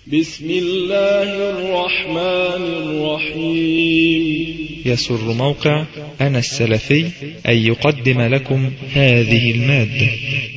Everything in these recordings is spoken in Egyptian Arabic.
بسم الله الرحمن الرحيم يسر موقع أنا السلفي أن يقدم لكم هذه المادة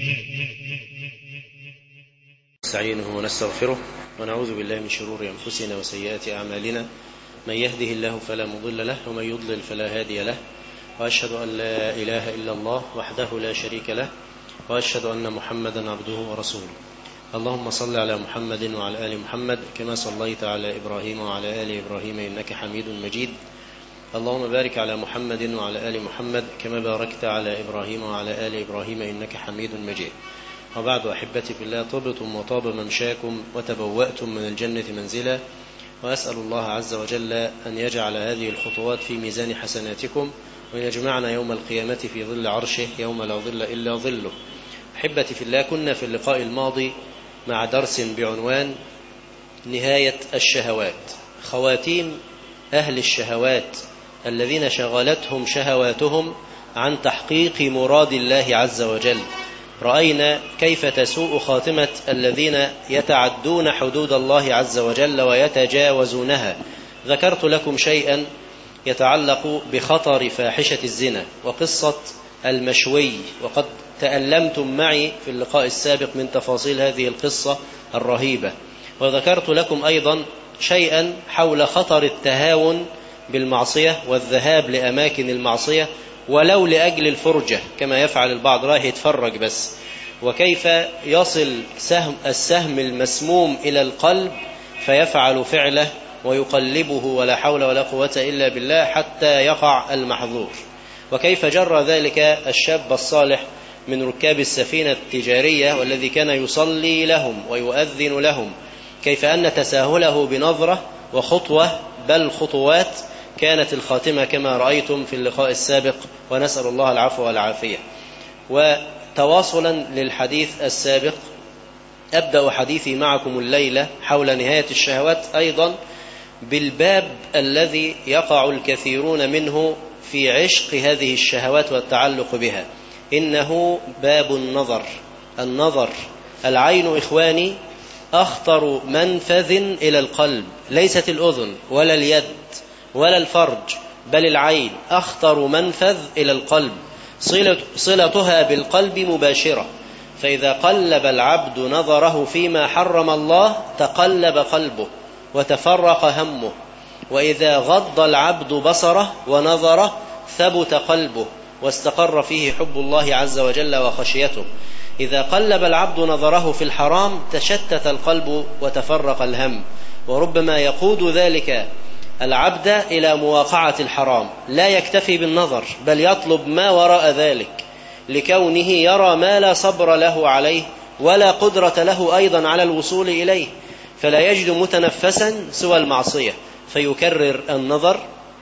نستعينه ونستغفره ونعوذ بالله من شرور أنفسنا وسيئات أعمالنا من يهده الله فلا مضل له ومن يضلل فلا هادي له وأشهد أن لا إله إلا الله وحده لا شريك له وأشهد أن محمدا عبده ورسوله اللهم صل على محمد وعلى آل محمد كما صليت على إبراهيم وعلى آل إبراهيم إنك حميد مجيد اللهم بارك على محمد وعلى آل محمد كما باركت على إبراهيم وعلى آل إبراهيم إنك حميد مجيد وبعد أحبتي في الله طبتم وطاب ممشاكم وتبوأتم من الجنة منزلا وأسأل الله عز وجل أن يجعل هذه الخطوات في ميزان حسناتكم وأن يجمعنا يوم القيامة في ظل عرشه يوم لا ظل إلا ظله أحبتي في الله كنا في اللقاء الماضي مع درس بعنوان نهاية الشهوات خواتيم أهل الشهوات الذين شغلتهم شهواتهم عن تحقيق مراد الله عز وجل رأينا كيف تسوء خاتمة الذين يتعدون حدود الله عز وجل ويتجاوزونها ذكرت لكم شيئا يتعلق بخطر فاحشة الزنا وقصة المشوي وقد تألمتم معي في اللقاء السابق من تفاصيل هذه القصة الرهيبة وذكرت لكم أيضا شيئا حول خطر التهاون بالمعصية والذهاب لأماكن المعصية ولو لأجل الفرجة كما يفعل البعض رايح يتفرج بس وكيف يصل سهم السهم المسموم إلى القلب فيفعل فعله ويقلبه ولا حول ولا قوة إلا بالله حتى يقع المحظور وكيف جرى ذلك الشاب الصالح من ركاب السفينة التجارية والذي كان يصلي لهم ويؤذن لهم كيف أن تساهله بنظرة وخطوة بل خطوات كانت الخاتمة كما رأيتم في اللقاء السابق ونسأل الله العفو والعافية وتواصلا للحديث السابق أبدأ حديثي معكم الليلة حول نهاية الشهوات أيضا بالباب الذي يقع الكثيرون منه في عشق هذه الشهوات والتعلق بها إنه باب النظر النظر العين إخواني أخطر منفذ إلى القلب ليست الأذن ولا اليد ولا الفرج بل العين أخطر منفذ إلى القلب صلة صلتها بالقلب مباشرة فإذا قلب العبد نظره فيما حرم الله تقلب قلبه وتفرق همه وإذا غض العبد بصره ونظره ثبت قلبه واستقر فيه حب الله عز وجل وخشيته إذا قلب العبد نظره في الحرام تشتت القلب وتفرق الهم وربما يقود ذلك العبد إلى مواقعة الحرام لا يكتفي بالنظر بل يطلب ما وراء ذلك لكونه يرى ما لا صبر له عليه ولا قدرة له أيضا على الوصول إليه فلا يجد متنفسا سوى المعصية فيكرر النظر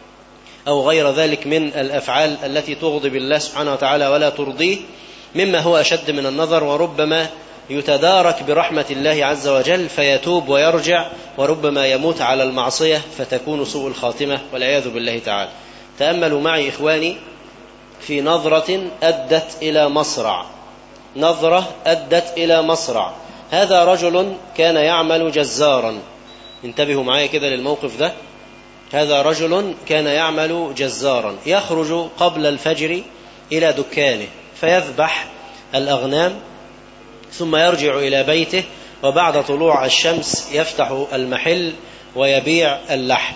أو غير ذلك من الأفعال التي تغضب الله سبحانه وتعالى ولا ترضيه مما هو أشد من النظر وربما يتدارك برحمة الله عز وجل فيتوب ويرجع وربما يموت على المعصية فتكون سوء الخاتمة والعياذ بالله تعالى تأملوا معي إخواني في نظرة أدت إلى مصرع نظرة أدت إلى مصرع هذا رجل كان يعمل جزارا انتبهوا معي كده للموقف ده هذا رجل كان يعمل جزارا يخرج قبل الفجر إلى دكانه فيذبح الأغنام ثم يرجع إلى بيته وبعد طلوع الشمس يفتح المحل ويبيع اللحم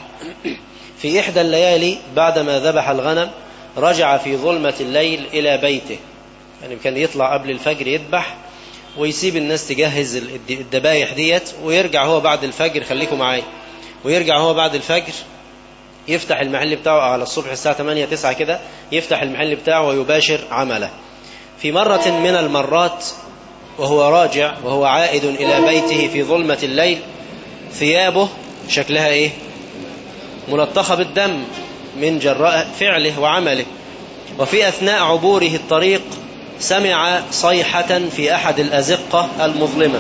في إحدى الليالي بعدما ذبح الغنم رجع في ظلمة الليل إلى بيته يعني كان يطلع قبل الفجر يذبح ويسيب الناس تجهز الدبايح ديت ويرجع هو بعد الفجر خليكم معايا ويرجع هو بعد الفجر يفتح المحل بتاعه على الصبح الساعة 8 9 كده يفتح المحل بتاعه ويباشر عمله في مرة من المرات وهو راجع وهو عائد إلى بيته في ظلمة الليل ثيابه شكلها إيه ملطخة بالدم من جراء فعله وعمله وفي أثناء عبوره الطريق سمع صيحة في أحد الأزقة المظلمة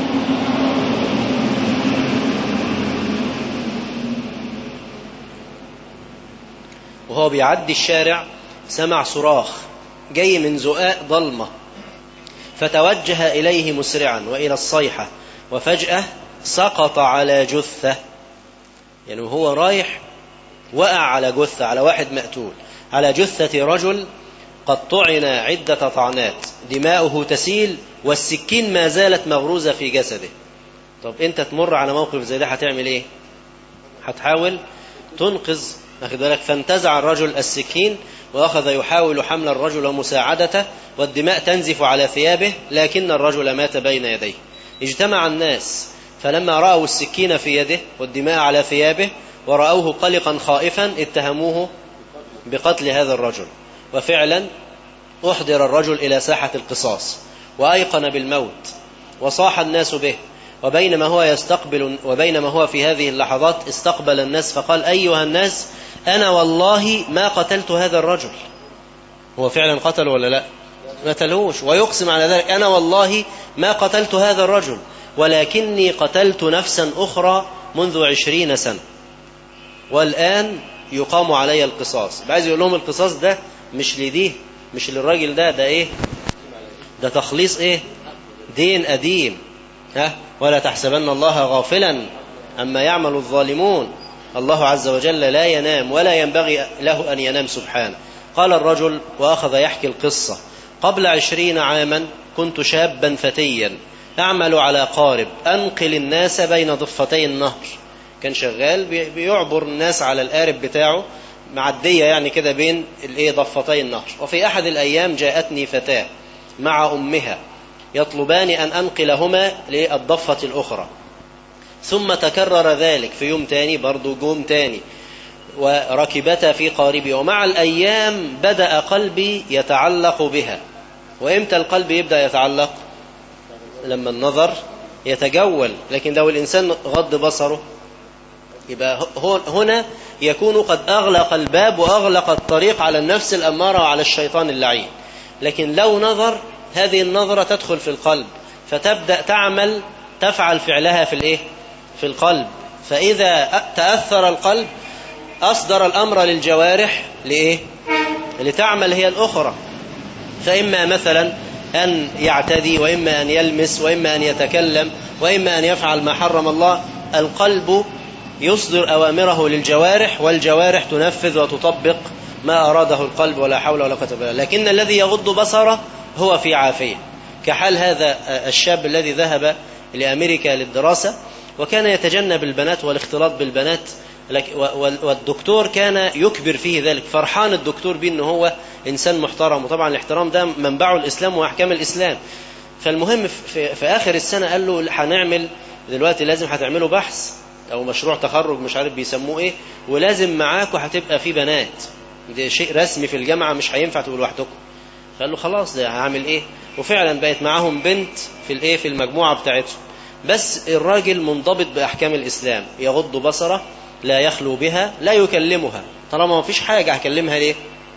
وهو بيعدي الشارع سمع صراخ جاي من زقاق ضلمة فتوجه إليه مسرعا وإلى الصيحة وفجأة سقط على جثة يعني وهو رايح وقع على جثة على واحد مقتول على جثة رجل قد طعن عدة طعنات دماؤه تسيل والسكين ما زالت مغروزة في جسده طب انت تمر على موقف زي ده هتعمل ايه هتحاول تنقذ واخد بالك فانتزع الرجل السكين واخذ يحاول حمل الرجل ومساعدته والدماء تنزف على ثيابه لكن الرجل مات بين يديه اجتمع الناس فلما رأوا السكين في يده والدماء على ثيابه ورأوه قلقا خائفا اتهموه بقتل هذا الرجل وفعلا أحضر الرجل إلى ساحة القصاص وأيقن بالموت وصاح الناس به وبينما هو يستقبل وبينما هو في هذه اللحظات استقبل الناس فقال أيها الناس أنا والله ما قتلت هذا الرجل هو فعلا قتل ولا لا ما قتلوش ويقسم على ذلك أنا والله ما قتلت هذا الرجل ولكني قتلت نفسا أخرى منذ عشرين سنة والآن يقام علي القصاص عايز يقول لهم القصاص ده مش لديه مش للراجل ده ده ايه ده تخليص ايه دين قديم ها ولا تحسبن الله غافلا أما يعمل الظالمون الله عز وجل لا ينام ولا ينبغي له أن ينام سبحانه قال الرجل وأخذ يحكي القصة قبل عشرين عاما كنت شابا فتيا أعمل على قارب أنقل الناس بين ضفتي النهر كان شغال بيعبر الناس على القارب بتاعه معدية يعني كده بين الايه ضفتي النهر وفي أحد الأيام جاءتني فتاة مع أمها يطلبان أن أنقلهما للضفة الأخرى ثم تكرر ذلك في يوم تاني برضو جوم تاني وركبتا في قاربي ومع الأيام بدأ قلبي يتعلق بها وإمتى القلب يبدأ يتعلق لما النظر يتجول لكن لو الإنسان غض بصره يبقى هنا يكون قد أغلق الباب وأغلق الطريق على النفس الأمارة وعلى الشيطان اللعين لكن لو نظر هذه النظرة تدخل في القلب فتبدأ تعمل تفعل فعلها في الايه في القلب فإذا تأثر القلب أصدر الأمر للجوارح لإيه لتعمل هي الأخرى فإما مثلا أن يعتدي وإما أن يلمس وإما أن يتكلم وإما أن يفعل ما حرم الله القلب يصدر أوامره للجوارح والجوارح تنفذ وتطبق ما أراده القلب ولا حول ولا قوة إلا بالله لكن الذي يغض بصره هو في عافية كحال هذا الشاب الذي ذهب لأمريكا للدراسة وكان يتجنب البنات والاختلاط بالبنات والدكتور كان يكبر فيه ذلك فرحان الدكتور بأنه ان هو إنسان محترم وطبعا الاحترام ده منبعه الإسلام وأحكام الإسلام فالمهم في, في آخر السنة قال له هنعمل دلوقتي لازم هتعملوا بحث أو مشروع تخرج مش عارف بيسموه إيه ولازم معاكم هتبقى في بنات ده شيء رسمي في الجامعة مش هينفع تبقوا لوحدكم فقال له خلاص ده هعمل ايه وفعلا بقت معاهم بنت في الايه في المجموعة بتاعتهم بس الراجل منضبط بأحكام الإسلام يغض بصره لا يخلو بها لا يكلمها طالما ما فيش حاجة هكلمها ليه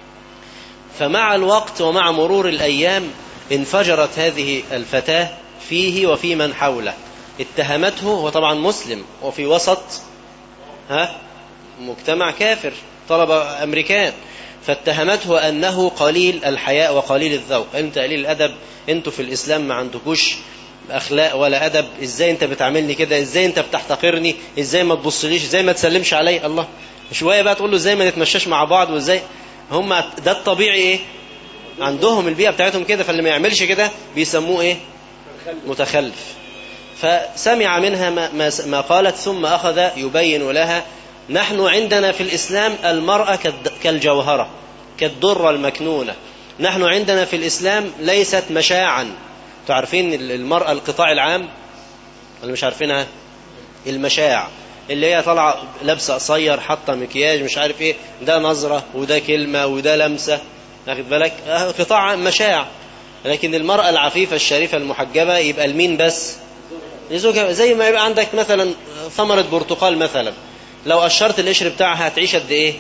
فمع الوقت ومع مرور الأيام انفجرت هذه الفتاة فيه وفي من حوله اتهمته هو طبعا مسلم وفي وسط ها مجتمع كافر طلبة أمريكان فاتهمته أنه قليل الحياء وقليل الذوق أنت قليل الأدب أنتوا في الإسلام ما عندكوش أخلاق ولا أدب إزاي أنت بتعاملني كده إزاي أنت بتحتقرني إزاي ما تبصليش إزاي ما تسلمش علي الله شوية بقى تقول له إزاي ما نتمشاش مع بعض وإزاي هم ده الطبيعي إيه عندهم البيئة بتاعتهم كده فاللي ما يعملش كده بيسموه إيه متخلف فسمع منها ما, ما, ما قالت ثم أخذ يبين لها نحن عندنا في الإسلام المرأة كالجوهرة كالدرة المكنونة نحن عندنا في الإسلام ليست مشاعا تعرفين المرأة القطاع العام اللي مش عارفينها المشاع اللي هي طالعة لابسة قصير حاطة مكياج مش عارف ايه ده نظرة وده كلمة وده لمسة واخد بالك قطاع مشاع لكن المرأة العفيفة الشريفة المحجبة يبقى المين بس لزوجها زي ما يبقى عندك مثلا ثمرة برتقال مثلا لو قشرت القشر بتاعها هتعيش قد ايه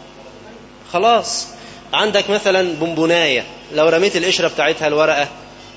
خلاص عندك مثلا بونبونايه لو رميت القشره بتاعتها الورقه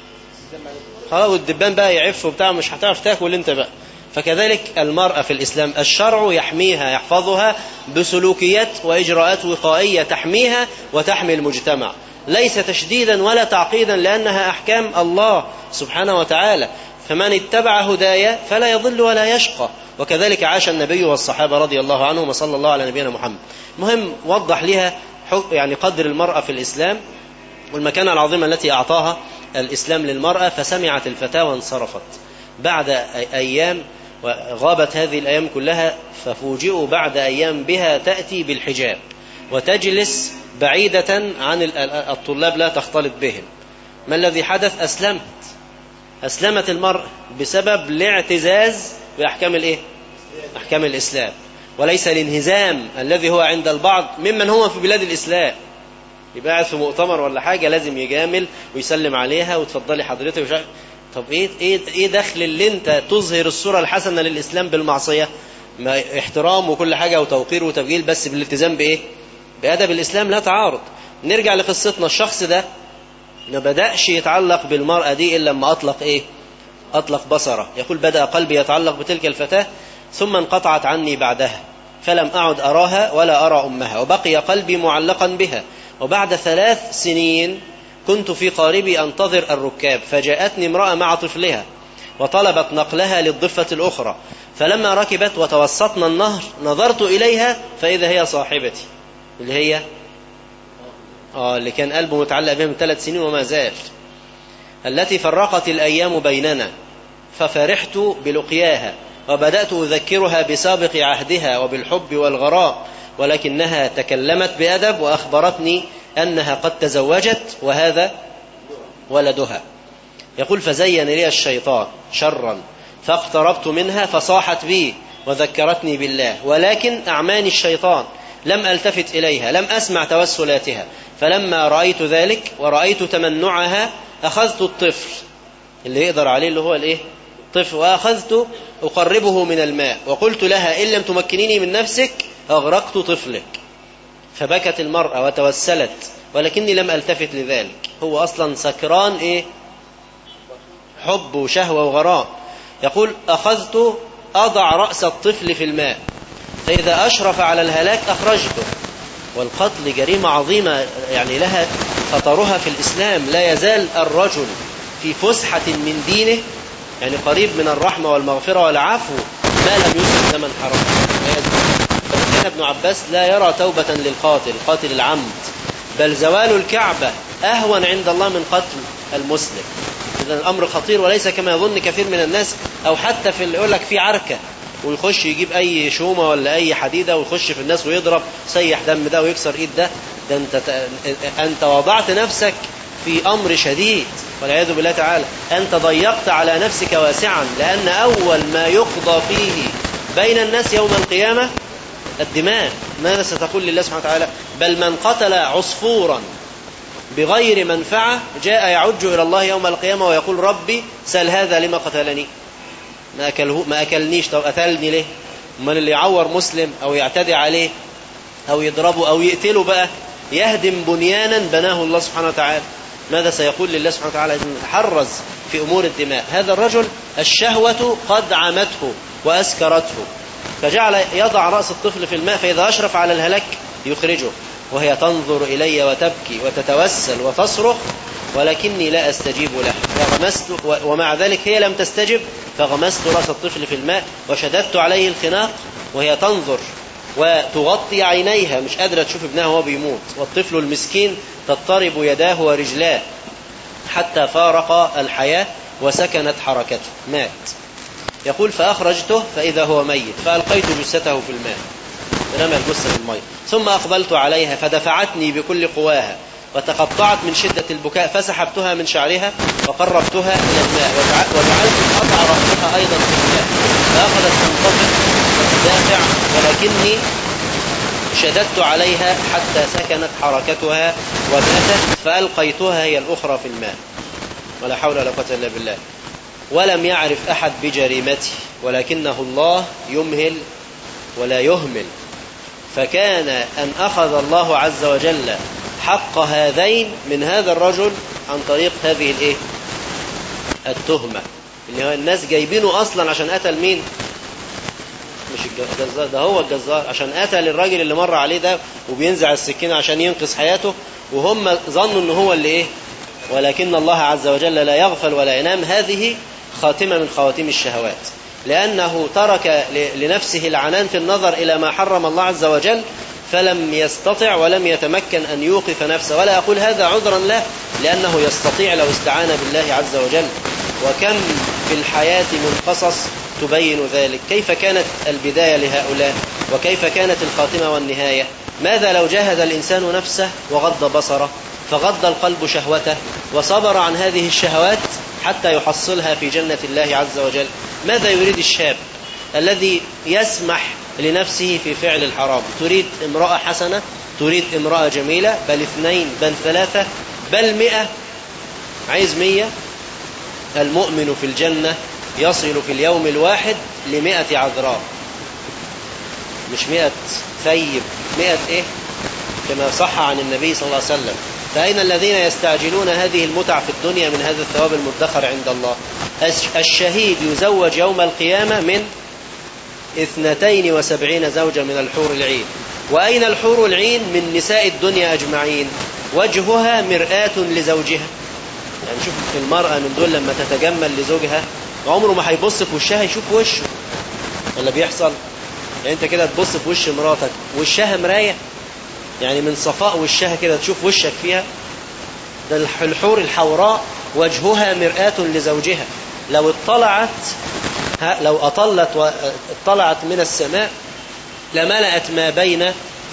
خلاص والدبان بقى يعف وبتاع مش هتعرف تاكل انت بقى فكذلك المرأة في الإسلام الشرع يحميها يحفظها بسلوكيات وإجراءات وقائية تحميها وتحمي المجتمع ليس تشديدا ولا تعقيدا لأنها أحكام الله سبحانه وتعالى فمن اتبع هدايا فلا يضل ولا يشقى وكذلك عاش النبي والصحابة رضي الله عنهم وصلى الله على نبينا محمد مهم وضح لها يعني قدر المرأة في الإسلام والمكانة العظيمة التي أعطاها الإسلام للمرأة فسمعت الفتاة وانصرفت بعد أيام وغابت هذه الأيام كلها ففوجئوا بعد أيام بها تأتي بالحجاب وتجلس بعيدة عن الطلاب لا تختلط بهم ما الذي حدث أسلمت أسلمت المرأة بسبب الاعتزاز بأحكام الإيه؟ أحكام الإسلام وليس الانهزام الذي هو عند البعض ممن هو في بلاد الإسلام يبقى قاعد في مؤتمر ولا حاجة لازم يجامل ويسلم عليها وتفضلي حضرتك وش... طب ايه ايه ايه دخل اللي انت تظهر الصورة الحسنة للإسلام بالمعصية ما احترام وكل حاجة وتوقير وتبجيل بس بالالتزام بايه بأدب الإسلام لا تعارض نرجع لقصتنا الشخص ده ما بدأش يتعلق بالمرأة دي إلا لما أطلق إيه أطلق بصره يقول بدأ قلبي يتعلق بتلك الفتاة ثم انقطعت عني بعدها فلم أعد أراها ولا أرى أمها وبقي قلبي معلقا بها وبعد ثلاث سنين كنت في قاربي أنتظر الركاب فجاءتني امرأة مع طفلها وطلبت نقلها للضفة الأخرى فلما ركبت وتوسطنا النهر نظرت إليها فإذا هي صاحبتي اللي هي آه اللي كان قلبه متعلق بها من ثلاث سنين وما زال التي فرقت الأيام بيننا ففرحت بلقياها وبدأت أذكرها بسابق عهدها وبالحب والغراء ولكنها تكلمت بأدب وأخبرتني أنها قد تزوجت وهذا ولدها يقول فزين لي الشيطان شرا فاقتربت منها فصاحت بي وذكرتني بالله ولكن أعماني الشيطان لم ألتفت إليها لم أسمع توسلاتها فلما رأيت ذلك ورأيت تمنعها أخذت الطفل اللي يقدر عليه اللي هو الإيه طفل وأخذت أقربه من الماء وقلت لها إن لم تمكنيني من نفسك أغرقت طفلك فبكت المرأة وتوسلت ولكني لم ألتفت لذلك هو أصلا سكران إيه حب وشهوة وغراء يقول أخذت أضع رأس الطفل في الماء فإذا أشرف على الهلاك أخرجته والقتل جريمة عظيمة يعني لها خطرها في الإسلام لا يزال الرجل في فسحة من دينه يعني قريب من الرحمة والمغفرة والعفو ما لم يسلم زمن حرام كان ابن عباس لا يرى توبة للقاتل قاتل العمد بل زوال الكعبة أهون عند الله من قتل المسلم إذا الأمر خطير وليس كما يظن كثير من الناس أو حتى في يقول لك في عركة ويخش يجيب أي شومة ولا أي حديدة ويخش في الناس ويضرب سيح دم ده ويكسر إيد ده ده أنت, أنت وضعت نفسك في أمر شديد والعياذ بالله تعالى أنت ضيقت على نفسك واسعا لأن أول ما يقضى فيه بين الناس يوم القيامة الدماء ماذا ستقول لله سبحانه وتعالى بل من قتل عصفورا بغير منفعة جاء يعج إلى الله يوم القيامة ويقول ربي سل هذا لما قتلني ما, أكله ما أكلنيش طب قتلني ليه من اللي يعور مسلم أو يعتدي عليه أو يضربه أو يقتله بقى يهدم بنيانا بناه الله سبحانه وتعالى ماذا سيقول لله سبحانه وتعالى إذن حرز في أمور الدماء هذا الرجل الشهوة قد عمته وأسكرته فجعل يضع رأس الطفل في الماء فإذا أشرف على الهلاك يخرجه وهي تنظر إلي وتبكي وتتوسل وتصرخ ولكني لا أستجيب له فغمست ومع ذلك هي لم تستجب فغمست رأس الطفل في الماء وشددت عليه الخناق وهي تنظر وتغطي عينيها مش قادرة تشوف ابنها وهو بيموت والطفل المسكين تضطرب يداه ورجلاه حتى فارق الحياة وسكنت حركته مات يقول فأخرجته فإذا هو ميت فألقيت جثته في الماء رمى الجثة في الماء ثم أقبلت عليها فدفعتني بكل قواها وتقطعت من شدة البكاء فسحبتها من شعرها وقربتها إلى الماء وجعلت أضع رأسها أيضا في الماء فأخذت تنطفئ وتدافع ولكني شددت عليها حتى سكنت حركتها وماتت فألقيتها هي الأخرى في الماء ولا حول ولا قوة إلا بالله ولم يعرف أحد بجريمته ولكنه الله يمهل ولا يهمل فكان أن أخذ الله عز وجل حق هذين من هذا الرجل عن طريق هذه الايه التهمة اللي هو الناس جايبينه أصلا عشان قتل مين مش الجزار ده هو الجزار عشان قتل الراجل اللي مر عليه ده وبينزع السكينة عشان ينقذ حياته وهم ظنوا ان هو اللي ايه ولكن الله عز وجل لا يغفل ولا ينام هذه خاتمة من خواتيم الشهوات لأنه ترك لنفسه العنان في النظر إلى ما حرم الله عز وجل فلم يستطع ولم يتمكن أن يوقف نفسه ولا أقول هذا عذرا له لأنه يستطيع لو استعان بالله عز وجل وكم في الحياة من قصص تبين ذلك كيف كانت البداية لهؤلاء وكيف كانت الخاتمة والنهاية ماذا لو جاهد الإنسان نفسه وغض بصره فغض القلب شهوته وصبر عن هذه الشهوات حتى يحصلها في جنة الله عز وجل ماذا يريد الشاب الذي يسمح لنفسه في فعل الحرام تريد امرأة حسنة تريد امرأة جميلة بل اثنين بل ثلاثة بل مئة عايز مية المؤمن في الجنة يصل في اليوم الواحد لمئة عذراء مش مئة ثيب مئة ايه كما صح عن النبي صلى الله عليه وسلم فأين الذين يستعجلون هذه المتع في الدنيا من هذا الثواب المدخر عند الله الشهيد يزوج يوم القيامة من اثنتين وسبعين زوجة من الحور العين وأين الحور العين من نساء الدنيا أجمعين وجهها مرآة لزوجها يعني شوف المرأة من دول لما تتجمل لزوجها عمره ما هيبص في وشها يشوف وشه ولا بيحصل يعني انت كده تبص في وش مراتك وشها مراية يعني من صفاء وشها كده تشوف وشك فيها ده الحور الحوراء وجهها مرآة لزوجها لو اطلعت لو أطلت واطلعت من السماء لملأت ما بين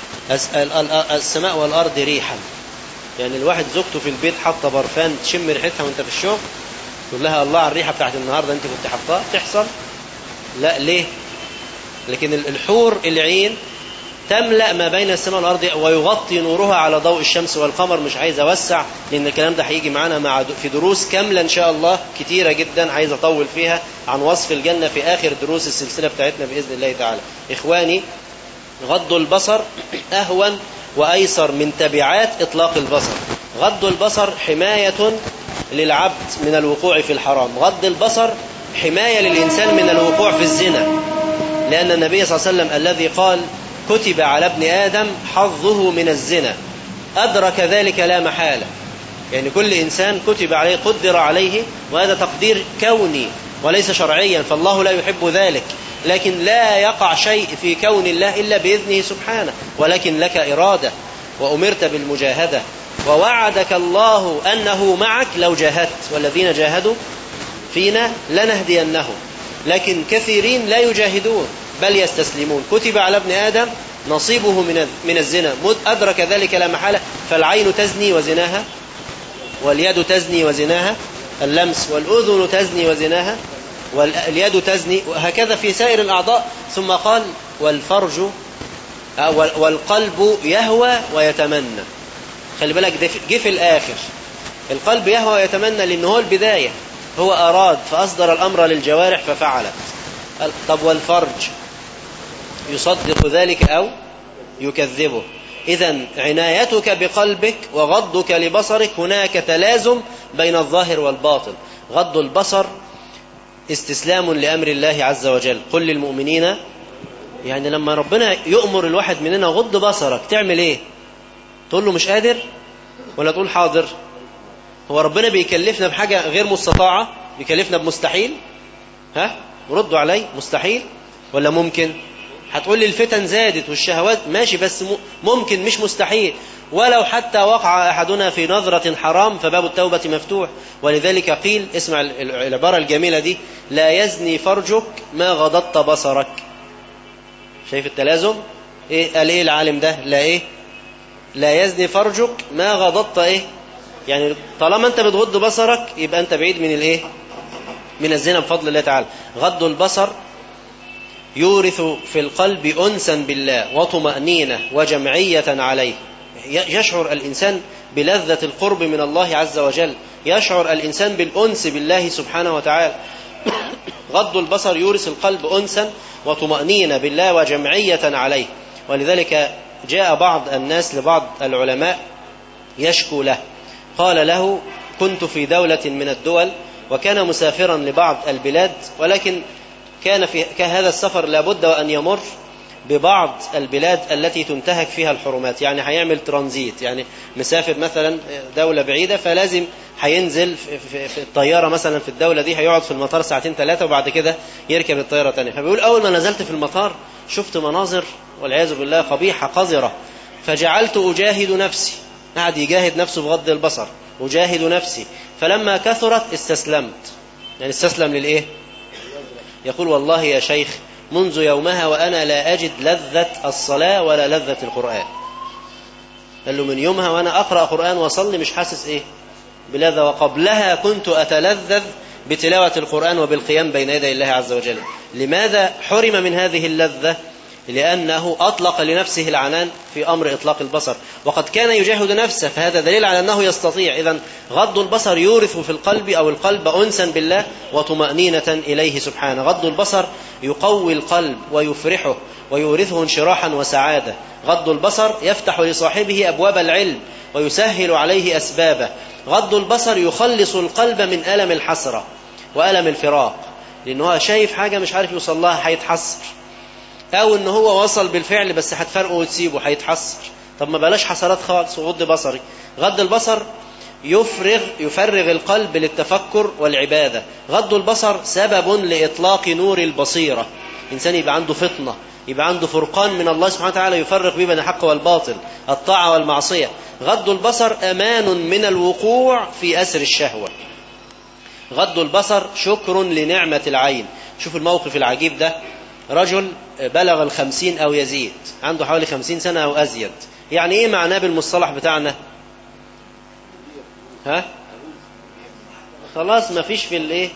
السماء والأرض ريحا يعني الواحد زوجته في البيت حاطه برفان تشم ريحتها وانت في الشغل تقول لها الله على الريحه بتاعت النهارده انت كنت حاطاها تحصل لا ليه لكن الحور العين تملأ ما بين السماء والأرض ويغطي نورها على ضوء الشمس والقمر مش عايز أوسع لأن الكلام ده هيجي معانا مع في دروس كاملة إن شاء الله كتيرة جدا عايز أطول فيها عن وصف الجنة في آخر دروس السلسلة بتاعتنا بإذن الله تعالى إخواني غض البصر أهون وأيسر من تبعات إطلاق البصر غض البصر حماية للعبد من الوقوع في الحرام غض البصر حماية للإنسان من الوقوع في الزنا لأن النبي صلى الله عليه وسلم الذي قال كتب على ابن آدم حظه من الزنا أدرك ذلك لا محالة يعني كل إنسان كتب عليه قدر عليه وهذا تقدير كوني وليس شرعيا فالله لا يحب ذلك لكن لا يقع شيء في كون الله إلا بإذنه سبحانه ولكن لك إرادة وأمرت بالمجاهدة ووعدك الله أنه معك لو جاهدت والذين جاهدوا فينا لنهدينهم لكن كثيرين لا يجاهدون بل يستسلمون كتب على ابن آدم نصيبه من من الزنا أدرك ذلك لا محالة فالعين تزني وزناها واليد تزني وزناها اللمس والأذن تزني وزناها واليد تزني وهكذا في سائر الأعضاء ثم قال والفرج والقلب يهوى ويتمنى خلي بالك جه في الآخر القلب يهوى ويتمنى لأنه هو البداية هو أراد فأصدر الأمر للجوارح ففعلت طب والفرج يصدق ذلك أو يكذبه إذا عنايتك بقلبك وغضك لبصرك هناك تلازم بين الظاهر والباطن غض البصر استسلام لأمر الله عز وجل قل للمؤمنين يعني لما ربنا يؤمر الواحد مننا غض بصرك تعمل ايه تقول له مش قادر ولا تقول حاضر هو ربنا بيكلفنا بحاجة غير مستطاعة بيكلفنا بمستحيل ها ردوا علي مستحيل ولا ممكن هتقول لي الفتن زادت والشهوات ماشي بس ممكن مش مستحيل ولو حتى وقع أحدنا في نظرة حرام فباب التوبة مفتوح ولذلك قيل اسمع العبارة الجميلة دي لا يزني فرجك ما غضضت بصرك شايف التلازم ايه قال ايه العالم ده لا ايه لا يزني فرجك ما غضضت ايه يعني طالما انت بتغض بصرك يبقى انت بعيد من الايه من الزنا بفضل الله تعالى غض البصر يورث في القلب أنسا بالله وطمأنينة وجمعية عليه يشعر الإنسان بلذة القرب من الله عز وجل يشعر الإنسان بالأنس بالله سبحانه وتعالى غض البصر يورث القلب أنسا وطمأنينة بالله وجمعية عليه ولذلك جاء بعض الناس لبعض العلماء يشكو له قال له كنت في دولة من الدول وكان مسافرا لبعض البلاد ولكن كان في هذا السفر لابد وأن يمر ببعض البلاد التي تنتهك فيها الحرمات يعني هيعمل ترانزيت يعني مسافر مثلا دولة بعيدة فلازم هينزل في, في الطيارة مثلا في الدولة دي هيقعد في المطار ساعتين ثلاثة وبعد كده يركب الطيارة تانية فبيقول أول ما نزلت في المطار شفت مناظر والعياذ بالله قبيحة قذرة فجعلت أجاهد نفسي قعد يجاهد نفسه بغض البصر أجاهد نفسي فلما كثرت استسلمت يعني استسلم للإيه يقول والله يا شيخ منذ يومها وأنا لا أجد لذة الصلاة ولا لذة القرآن قال له من يومها وأنا أقرأ قرآن وأصلي مش حاسس إيه بلذة وقبلها كنت أتلذذ بتلاوة القرآن وبالقيام بين يدي الله عز وجل لماذا حرم من هذه اللذة لأنه أطلق لنفسه العنان في أمر إطلاق البصر وقد كان يجاهد نفسه فهذا دليل على أنه يستطيع إذا غض البصر يورث في القلب أو القلب أنسا بالله وطمأنينة إليه سبحانه غض البصر يقوي القلب ويفرحه ويورثه انشراحا وسعادة غض البصر يفتح لصاحبه أبواب العلم ويسهل عليه أسبابه غض البصر يخلص القلب من ألم الحسرة وألم الفراق لأنه شايف حاجة مش عارف يوصل لها هيتحسر او ان هو وصل بالفعل بس هتفرقه وتسيبه هيتحسر طب ما بلاش حسرات خالص وغض بصري غض البصر يفرغ يفرغ القلب للتفكر والعبادة غض البصر سبب لإطلاق نور البصيرة إنسان يبقى عنده فطنة يبقى عنده فرقان من الله سبحانه وتعالى يفرق بين الحق والباطل الطاعة والمعصية غض البصر أمان من الوقوع في أسر الشهوة غض البصر شكر لنعمة العين شوف الموقف العجيب ده رجل بلغ الخمسين أو يزيد عنده حوالي خمسين سنة أو أزيد يعني إيه معناه بالمصطلح بتاعنا ها خلاص ما فيش في الايه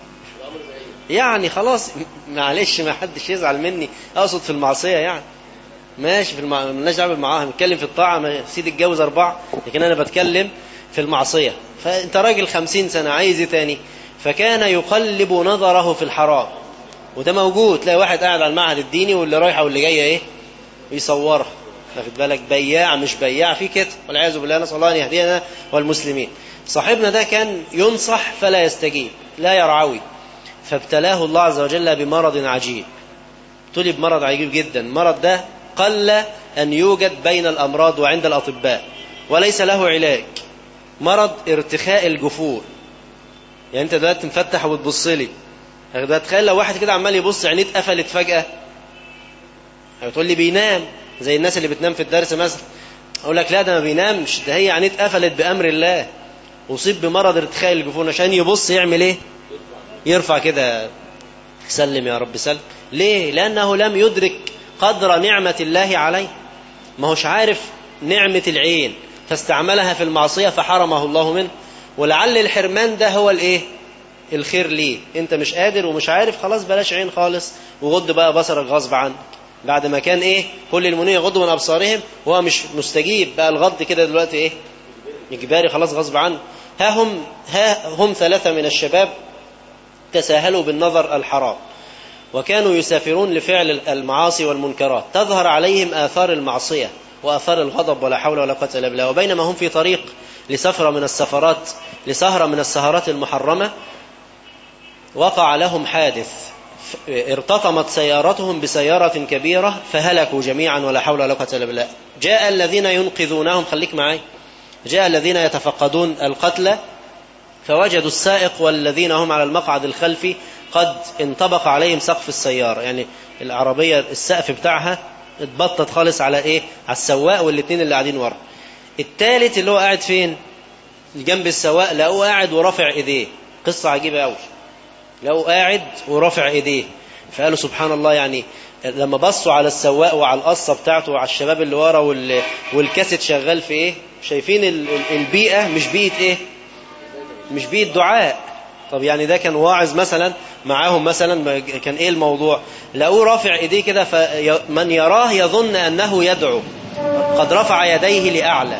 يعني خلاص معلش ما حدش يزعل مني اقصد في المعصيه يعني ماشي في المع... مالناش دعوه بالمعاصي بنتكلم في الطاعه ما سيدي اتجوز اربعه لكن انا بتكلم في المعصيه فانت راجل خمسين سنه عايز ايه تاني فكان يقلب نظره في الحرام وده موجود تلاقي واحد قاعد على المعهد الديني واللي رايحه واللي جايه ايه يصورها واخد بالك بياع مش بياع في كده والعياذ بالله نسال الله ان يهدينا والمسلمين صاحبنا ده كان ينصح فلا يستجيب لا يرعوي فابتلاه الله عز وجل بمرض عجيب ابتلي بمرض عجيب جدا المرض ده قل أن يوجد بين الأمراض وعند الأطباء وليس له علاج مرض ارتخاء الجفور يعني انت دلوقتي مفتح وبتبص لي تخيل لو واحد كده عمال يبص عينيه اتقفلت فجأة هتقول لي بينام زي الناس اللي بتنام في الدرس مثلا اقول لك لا ده ما بينامش ده هي عينيه اتقفلت بأمر الله أصيب بمرض ارتخاء الجفون عشان يبص يعمل ايه يرفع كده سلم يا رب سلم ليه لأنه لم يدرك قدر نعمة الله عليه ما هوش عارف نعمة العين فاستعملها في المعصية فحرمه الله منه ولعل الحرمان ده هو الايه الخير ليه انت مش قادر ومش عارف خلاص بلاش عين خالص وغض بقى بصرك غصب عنك بعد ما كان ايه كل المؤمنين يغضوا من ابصارهم وهو مش مستجيب بقى الغض كده دلوقتي ايه اجباري خلاص غصب عنه ها هم ها هم ثلاثة من الشباب تساهلوا بالنظر الحرام وكانوا يسافرون لفعل المعاصي والمنكرات تظهر عليهم آثار المعصية وآثار الغضب ولا حول ولا قوة إلا بالله وبينما هم في طريق لسفرة من السفرات لسهرة من السهرات المحرمة وقع لهم حادث ارتطمت سيارتهم بسيارة كبيرة فهلكوا جميعا ولا حول ولا قوة إلا بالله جاء الذين ينقذونهم خليك معي جاء الذين يتفقدون القتلى فوجدوا السائق والذين هم على المقعد الخلفي قد انطبق عليهم سقف السيارة يعني العربية السقف بتاعها اتبطت خالص على ايه على السواق والاثنين اللي قاعدين ورا الثالث اللي هو قاعد فين جنب السواق لقوه قاعد ورافع ايديه قصة عجيبة قوي لقوه قاعد ورافع ايديه فقالوا سبحان الله يعني لما بصوا على السواق وعلى القصة بتاعته وعلى الشباب اللي ورا وال... والكاسيت شغال في ايه شايفين ال... البيئة مش بيئة ايه مش بيئة دعاء طب يعني ده كان واعظ مثلا معاهم مثلا كان ايه الموضوع لقوه رافع ايديه كده فمن يراه يظن انه يدعو قد رفع يديه لاعلى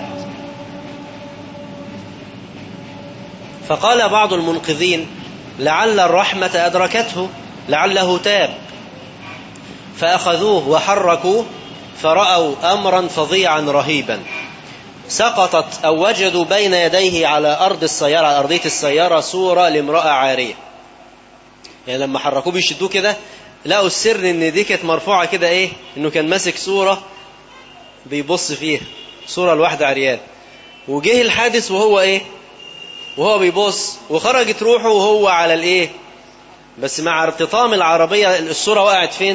فقال بعض المنقذين لعل الرحمة أدركته لعله تاب فأخذوه وحركوه فرأوا أمرا فظيعا رهيبا سقطت أو وجدوا بين يديه على أرض السيارة على أرضية السيارة صورة لامرأة عارية يعني لما حركوه بيشدوه كده لقوا السر ان دي كانت مرفوعة كده ايه انه كان ماسك صورة بيبص فيها صورة لواحدة عريان وجه الحادث وهو ايه وهو بيبص وخرجت روحه وهو على الايه بس مع ارتطام العربية الصورة وقعت فين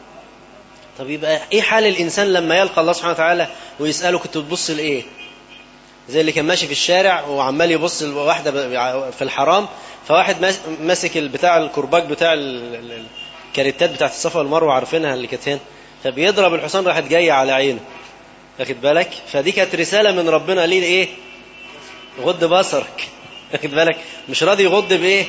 طب يبقى ايه حال الانسان لما يلقى الله سبحانه وتعالى ويسأله كنت بتبص لايه زي اللي كان ماشي في الشارع وعمال يبص لواحدة في الحرام فواحد ماسك بتاع الكرباج بتاع الكاريتات بتاعت الصفا والمروه عارفينها اللي كانت هنا فبيضرب الحصان راحت جايه على عينه واخد بالك فدي كانت رساله من ربنا ليه ايه غض بصرك واخد بالك مش راضي يغض بايه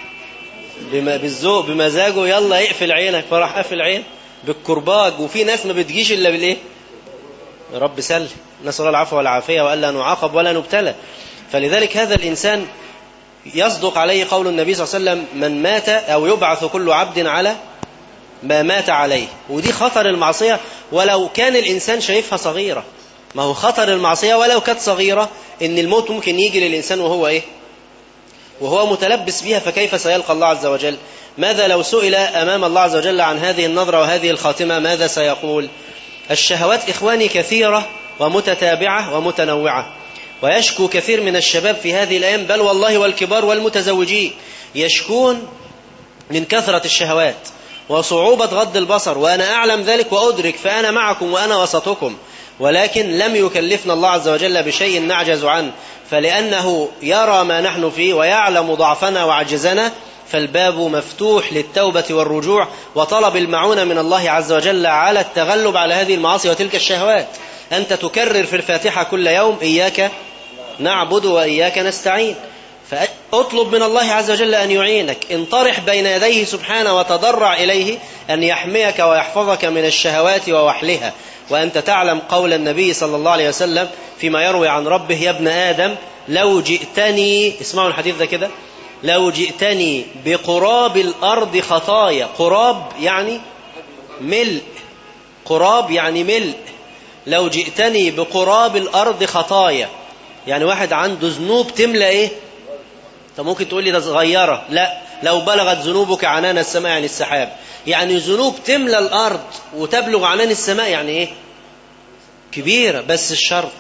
بما بالذوق بمزاجه يلا اقفل عينك فراح قافل عين بالكرباج وفي ناس ما بتجيش الا بالايه يا رب سل نسال الله العفو والعافيه والا نعاقب ولا نبتلى فلذلك هذا الانسان يصدق عليه قول النبي صلى الله عليه وسلم من مات أو يبعث كل عبد على ما مات عليه ودي خطر المعصية ولو كان الإنسان شايفها صغيرة ما هو خطر المعصية ولو كانت صغيرة إن الموت ممكن يجي للإنسان وهو إيه وهو متلبس بها فكيف سيلقى الله عز وجل ماذا لو سئل أمام الله عز وجل عن هذه النظرة وهذه الخاتمة ماذا سيقول الشهوات إخواني كثيرة ومتتابعة ومتنوعة ويشكو كثير من الشباب في هذه الأيام بل والله والكبار والمتزوجين يشكون من كثرة الشهوات وصعوبة غض البصر وأنا أعلم ذلك وأدرك فأنا معكم وأنا وسطكم ولكن لم يكلفنا الله عز وجل بشيء نعجز عنه فلأنه يرى ما نحن فيه ويعلم ضعفنا وعجزنا فالباب مفتوح للتوبة والرجوع وطلب المعونة من الله عز وجل على التغلب على هذه المعاصي وتلك الشهوات أنت تكرر في الفاتحة كل يوم إياك نعبد وإياك نستعين فاطلب من الله عز وجل أن يعينك انطرح بين يديه سبحانه وتضرع إليه أن يحميك ويحفظك من الشهوات ووحلها وأنت تعلم قول النبي صلى الله عليه وسلم فيما يروي عن ربه يا ابن آدم لو جئتني اسمعوا الحديث ده كده لو جئتني بقراب الأرض خطايا قراب يعني ملء قراب يعني ملء لو جئتني بقراب الأرض خطايا يعني واحد عنده ذنوب تملى ايه طب ممكن تقول لي ده صغيرة لا لو بلغت ذنوبك عنان السماء يعني السحاب يعني ذنوب تملى الأرض وتبلغ عنان السماء يعني ايه كبيرة بس الشرط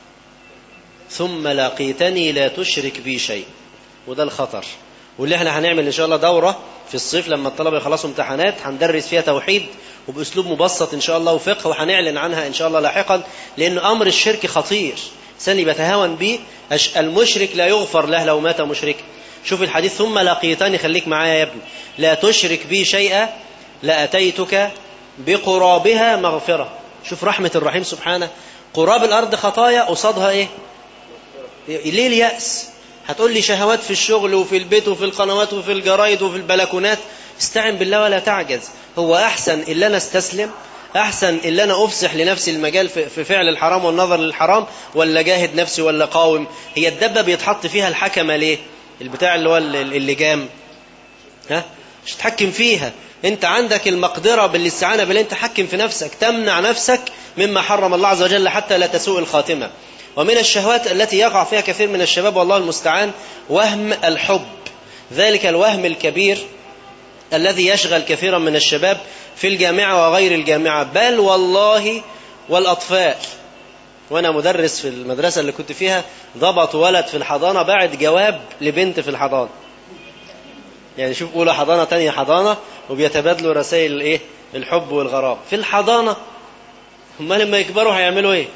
ثم لقيتني لا تشرك بي شيء وده الخطر واللي احنا هنعمل ان شاء الله دورة في الصيف لما الطلبة يخلصوا امتحانات هندرس فيها توحيد وبأسلوب مبسط إن شاء الله وفقه وهنعلن عنها إن شاء الله لاحقا لأن أمر الشرك خطير سني بتهاون به المشرك لا يغفر له لو مات مشركا شوف الحديث ثم لقيتني خليك معايا يا ابني لا تشرك بي شيئا لأتيتك بقرابها مغفرة شوف رحمة الرحيم سبحانه قراب الأرض خطايا قصادها إيه ليه اليأس هتقول لي شهوات في الشغل وفي البيت وفي القنوات وفي الجرايد وفي البلكونات استعن بالله ولا تعجز هو أحسن إلا أنا استسلم أحسن إلا أنا أفسح لنفسي المجال في فعل الحرام والنظر للحرام ولا جاهد نفسي ولا قاوم هي الدبة بيتحط فيها الحكمة ليه البتاع اللي هو اللجام ها مش تحكم فيها انت عندك المقدرة بالاستعانة بالله انت حكم في نفسك تمنع نفسك مما حرم الله عز وجل حتى لا تسوء الخاتمة ومن الشهوات التي يقع فيها كثير من الشباب والله المستعان وهم الحب ذلك الوهم الكبير الذي يشغل كثيرا من الشباب في الجامعة وغير الجامعة بل والله والأطفال وأنا مدرس في المدرسة اللي كنت فيها ضبط ولد في الحضانة بعد جواب لبنت في الحضانة يعني شوف أولى حضانة تانية حضانة وبيتبادلوا رسائل الإيه الحب والغرام في الحضانة هم لما يكبروا هيعملوا إيه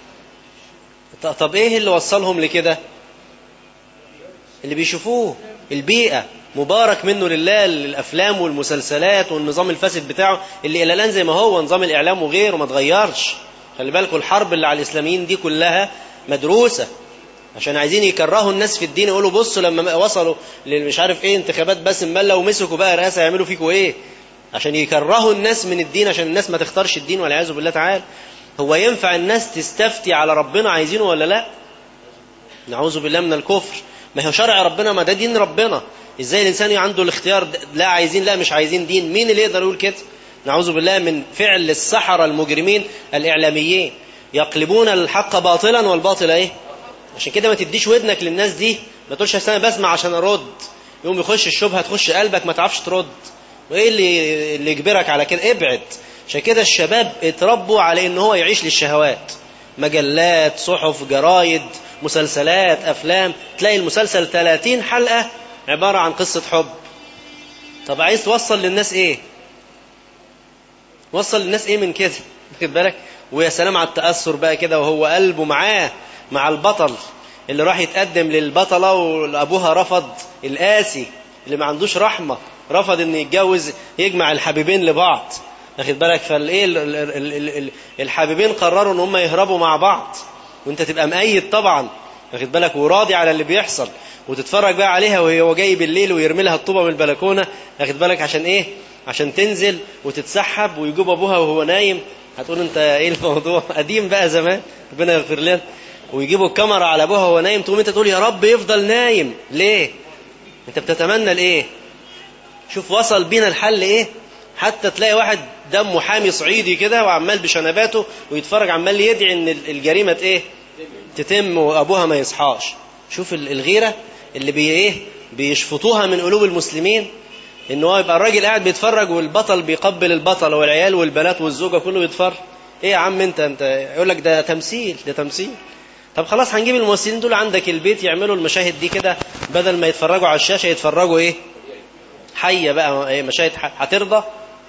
طب إيه اللي وصلهم لكده اللي بيشوفوه البيئة مبارك منه لله الافلام والمسلسلات والنظام الفاسد بتاعه اللي الى الان زي ما هو نظام الاعلام وغيره ما اتغيرش خلي بالكم الحرب اللي على الاسلاميين دي كلها مدروسه عشان عايزين يكرهوا الناس في الدين يقولوا بصوا لما وصلوا مش عارف ايه انتخابات بس ملا ومسكوا بقى رئاسه يعملوا فيكوا ايه عشان يكرهوا الناس من الدين عشان الناس ما تختارش الدين والعياذ بالله تعالى هو ينفع الناس تستفتي على ربنا عايزينه ولا لا نعوذ بالله من الكفر ما هو شرع ربنا ما ده دين ربنا ازاي الانسان عنده الاختيار لا عايزين لا مش عايزين دين مين اللي يقدر يقول كده نعوذ بالله من فعل السحرة المجرمين الاعلاميين يقلبون الحق باطلا والباطل ايه عشان كده ما تديش ودنك للناس دي ما تقولش انا بسمع عشان ارد يقوم يخش الشبهه تخش قلبك ما تعرفش ترد وايه اللي اللي يجبرك على كده ابعد عشان كده الشباب اتربوا على ان هو يعيش للشهوات مجلات صحف جرايد مسلسلات افلام تلاقي المسلسل 30 حلقة عبارة عن قصة حب طب عايز توصل للناس ايه وصل للناس ايه من كده واخد بالك ويا سلام على التأثر بقى كده وهو قلبه معاه مع البطل اللي راح يتقدم للبطلة وأبوها رفض القاسي اللي ما عندوش رحمة رفض ان يتجوز يجمع الحبيبين لبعض واخد بالك فالايه ال- ال- ال- ال- الحبيبين قرروا ان هم يهربوا مع بعض وانت تبقى مؤيد طبعا واخد بالك وراضي على اللي بيحصل وتتفرج بقى عليها وهو جاي بالليل ويرمي لها الطوبه من البلكونه واخد بالك عشان ايه عشان تنزل وتتسحب ويجيب ابوها وهو نايم هتقول انت ايه الموضوع قديم بقى زمان ربنا يغفر لنا ويجيبوا الكاميرا على ابوها وهو نايم تقوم انت تقول يا رب يفضل نايم ليه انت بتتمنى الايه شوف وصل بينا الحل ايه حتى تلاقي واحد دمه حامي صعيدي كده وعمال بشنباته ويتفرج عمال يدعي ان الجريمه ايه تتم وابوها ما يصحاش شوف ال- الغيره اللي بي ايه بيشفطوها من قلوب المسلمين ان هو يبقى الراجل قاعد بيتفرج والبطل بيقبل البطل والعيال والبنات والزوجه كله بيتفرج ايه يا عم انت انت يقول لك ده تمثيل ده تمثيل طب خلاص هنجيب الممثلين دول عندك البيت يعملوا المشاهد دي كده بدل ما يتفرجوا على الشاشه يتفرجوا ايه حيه بقى إيه مشاهد ح- هترضى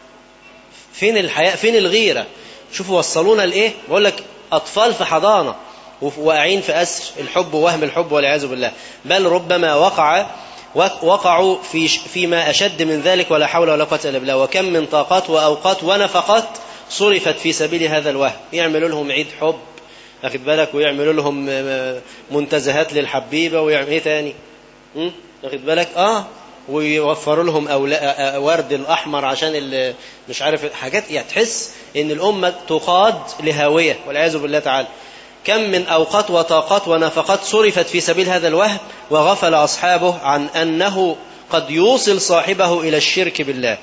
فين الحياء فين الغيره شوفوا وصلونا لايه بقول لك اطفال في حضانه وف- واقعين في اسر الحب ووهم الحب والعياذ بالله بل ربما وقع وق- وقعوا في ش- فيما اشد من ذلك ولا حول ولا قوه الا بالله وكم من طاقات واوقات ونفقات صرفت في سبيل هذا الوهم يعملوا لهم عيد حب واخد بالك ويعملوا لهم آه، منتزهات للحبيبه ويعمل ايه تاني م? واخد بالك اه ويوفروا لهم أولا... ورد الأحمر عشان ال... مش عارف حاجات يعني تحس إن الأمة تقاد لهاوية والعياذ بالله تعالى كم من أوقات وطاقات ونفقات صرفت في سبيل هذا الوهم وغفل أصحابه عن أنه قد يوصل صاحبه إلى الشرك بالله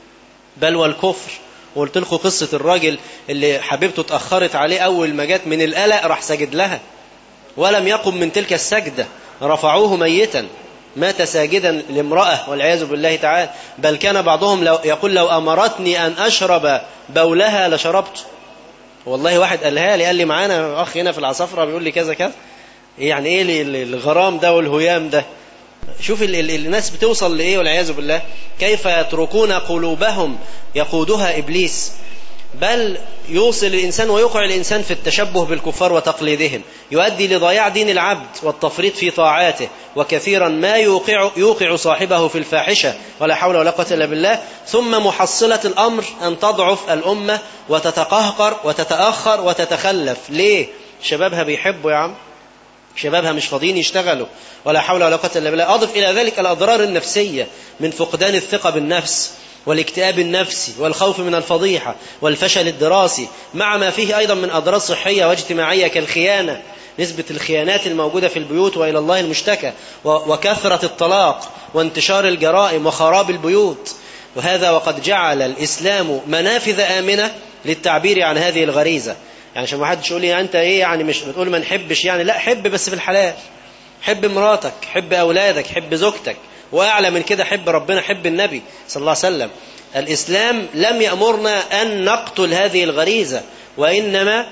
بل والكفر وقلت لكم قصة الراجل اللي حبيبته اتأخرت عليه أول ما جت من القلق راح سجد لها ولم يقم من تلك السجدة رفعوه ميتا مات ساجدا لامرأة والعياذ بالله تعالى بل كان بعضهم لو يقول لو أمرتني أن أشرب بولها لشربت والله واحد قالها لي قال لي معانا أخ هنا في العصافرة بيقول لي كذا كذا يعني إيه ال- ال- الغرام ده والهيام ده شوف ال ال الناس بتوصل لإيه والعياذ بالله كيف يتركون قلوبهم يقودها إبليس بل يوصل الإنسان ويوقع الإنسان في التشبه بالكفار وتقليدهم يؤدي لضياع دين العبد والتفريط في طاعاته وكثيرا ما يوقع, يوقع صاحبه في الفاحشة ولا حول ولا قوة إلا بالله ثم محصلة الأمر أن تضعف الأمة وتتقهقر وتتأخر وتتخلف ليه؟ شبابها بيحبوا يا عم شبابها مش فاضيين يشتغلوا ولا حول ولا قوة إلا بالله أضف إلى ذلك الأضرار النفسية من فقدان الثقة بالنفس والاكتئاب النفسي والخوف من الفضيحة والفشل الدراسي مع ما فيه أيضا من أضرار صحية واجتماعية كالخيانة نسبة الخيانات الموجودة في البيوت وإلى الله المشتكى و- وكثرة الطلاق وانتشار الجرائم وخراب البيوت وهذا وقد جعل الإسلام منافذ آمنة للتعبير عن هذه الغريزة يعني عشان ما حدش يقول لي أنت إيه يعني مش بتقول ما نحبش يعني لا حب بس في الحلال حب مراتك حب أولادك حب زوجتك وأعلى من كده حب ربنا حب النبي صلى الله عليه وسلم الإسلام لم يأمرنا أن نقتل هذه الغريزة وإنما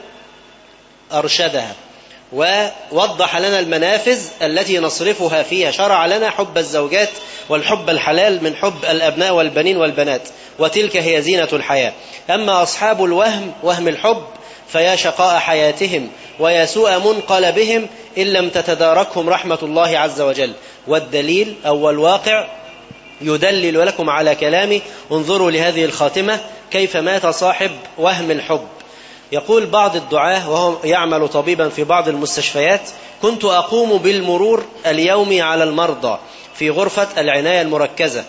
أرشدها ووضح لنا المنافذ التي نصرفها فيها شرع لنا حب الزوجات والحب الحلال من حب الأبناء والبنين والبنات وتلك هي زينة الحياة أما أصحاب الوهم وهم الحب فيا شقاء حياتهم ويا سوء منقلبهم إن لم تتداركهم رحمة الله عز وجل والدليل أو الواقع يدلل لكم على كلامي انظروا لهذه الخاتمة كيف مات صاحب وهم الحب يقول بعض الدعاة وهو يعمل طبيبا في بعض المستشفيات كنت أقوم بالمرور اليومي على المرضى في غرفة العناية المركزة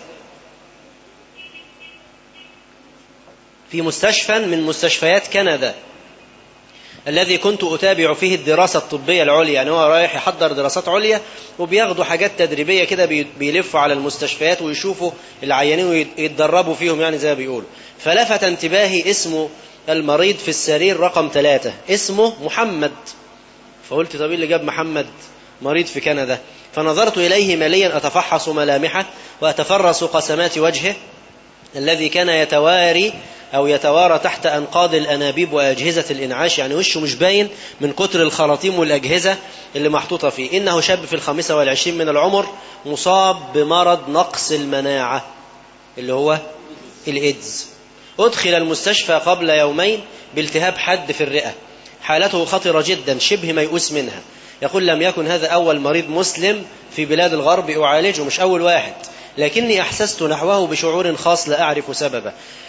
في مستشفى من مستشفيات كندا الذي كنت أتابع فيه الدراسة الطبية العليا يعني هو رايح يحضر دراسات عليا وبياخدوا حاجات تدريبية كده بي- بيلفوا على المستشفيات ويشوفوا العيانين ويتدربوا فيهم يعني زي ما بيقولوا فلفت انتباهي اسمه المريض في السرير رقم ثلاثة اسمه محمد فقلت طب إيه اللي جاب محمد مريض في كندا فنظرت إليه مليا أتفحص ملامحه وأتفرس قسمات وجهه الذي كان يتواري أو يتوارى تحت أنقاض الأنابيب وأجهزة الإنعاش يعني وشه مش باين من كتر الخراطيم والأجهزة اللي محطوطة فيه إنه شاب في الخامسة والعشرين من العمر مصاب بمرض نقص المناعة اللي هو الإيدز أدخل المستشفى قبل يومين بالتهاب حد في الرئة حالته خطرة جدا شبه ميؤوس منها يقول لم يكن هذا أول مريض مسلم في بلاد الغرب أعالجه مش أول واحد لكني أحسست نحوه بشعور خاص لا أعرف سببه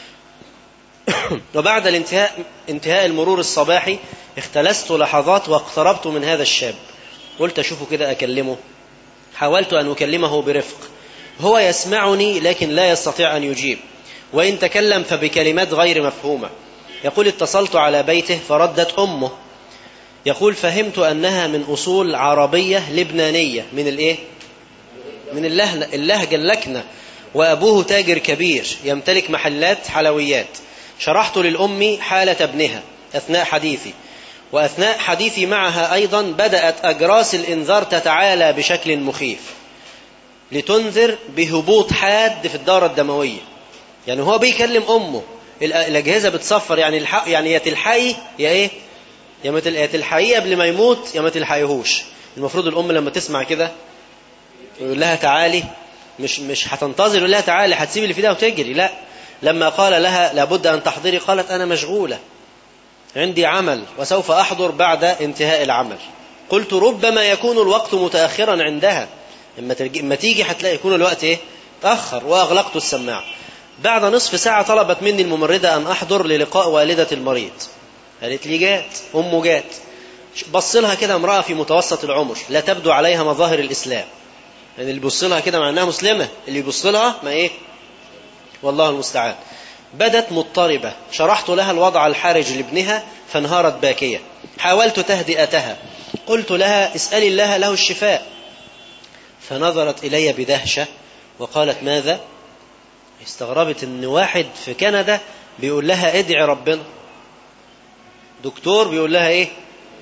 وبعد الانتهاء انتهاء المرور الصباحي اختلست لحظات واقتربت من هذا الشاب قلت أشوفه كده أكلمه حاولت أن أكلمه برفق هو يسمعني لكن لا يستطيع أن يجيب وإن تكلم فبكلمات غير مفهومة يقول اتصلت على بيته فردت أمه يقول فهمت أنها من أصول عربية لبنانية من الإيه؟ من اللهنة اللهجة اللكنة وأبوه تاجر كبير يمتلك محلات حلويات شرحت للأم حالة ابنها أثناء حديثي وأثناء حديثي معها أيضا بدأت أجراس الإنذار تتعالى بشكل مخيف لتنذر بهبوط حاد في الدورة الدموية يعني هو بيكلم أمه الأجهزة بتصفر يعني الحق يعني يا تلحقي يا إيه يا ما تلحقيه قبل ما يموت يا ما تلحقيهوش المفروض الأم لما تسمع كده يقول لها تعالي مش مش هتنتظر يقول لها تعالي هتسيب اللي في ده وتجري لا لما قال لها لابد أن تحضري قالت أنا مشغولة عندي عمل وسوف أحضر بعد انتهاء العمل قلت ربما يكون الوقت متأخرا عندها لما تيجي هتلاقي يكون الوقت ايه تأخر وأغلقت السماعة بعد نصف ساعة طلبت مني الممرضة أن أحضر للقاء والدة المريض قالت لي جات أمه جات بص لها كده امرأة في متوسط العمر لا تبدو عليها مظاهر الإسلام يعني اللي يبص لها كده مع أنها مسلمة اللي يبص لها ما إيه والله المستعان بدت مضطربة شرحت لها الوضع الحرج لابنها فانهارت باكية حاولت تهدئتها قلت لها اسألي الله له الشفاء فنظرت إلي بدهشة وقالت ماذا استغربت ان واحد في كندا بيقول لها ادعي ربنا دكتور بيقول لها ايه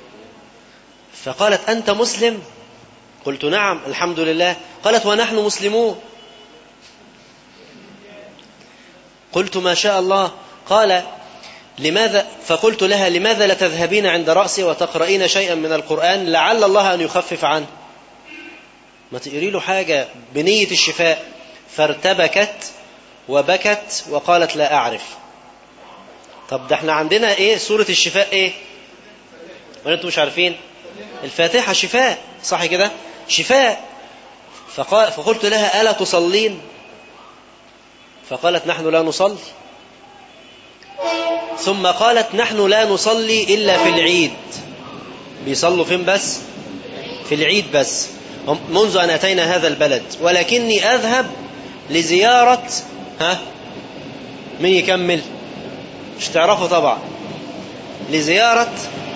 فقالت انت مسلم قلت نعم الحمد لله قالت ونحن مسلمون قلت ما شاء الله قال لماذا فقلت لها لماذا لا تذهبين عند رأسي وتقرأين شيئا من القرآن لعل الله أن يخفف عنه ما تقري له حاجة بنية الشفاء فارتبكت وبكت وقالت لا أعرف طب ده احنا عندنا ايه سورة الشفاء ايه ولا انتم مش عارفين الفاتحة شفاء صح كده شفاء فقال فقلت لها ألا تصلين فقالت نحن لا نصلي ثم قالت نحن لا نصلي إلا في العيد بيصلوا فين بس في العيد بس منذ أن أتينا هذا البلد ولكني أذهب لزيارة ها مين يكمل مش تعرفوا طبعا لزيارة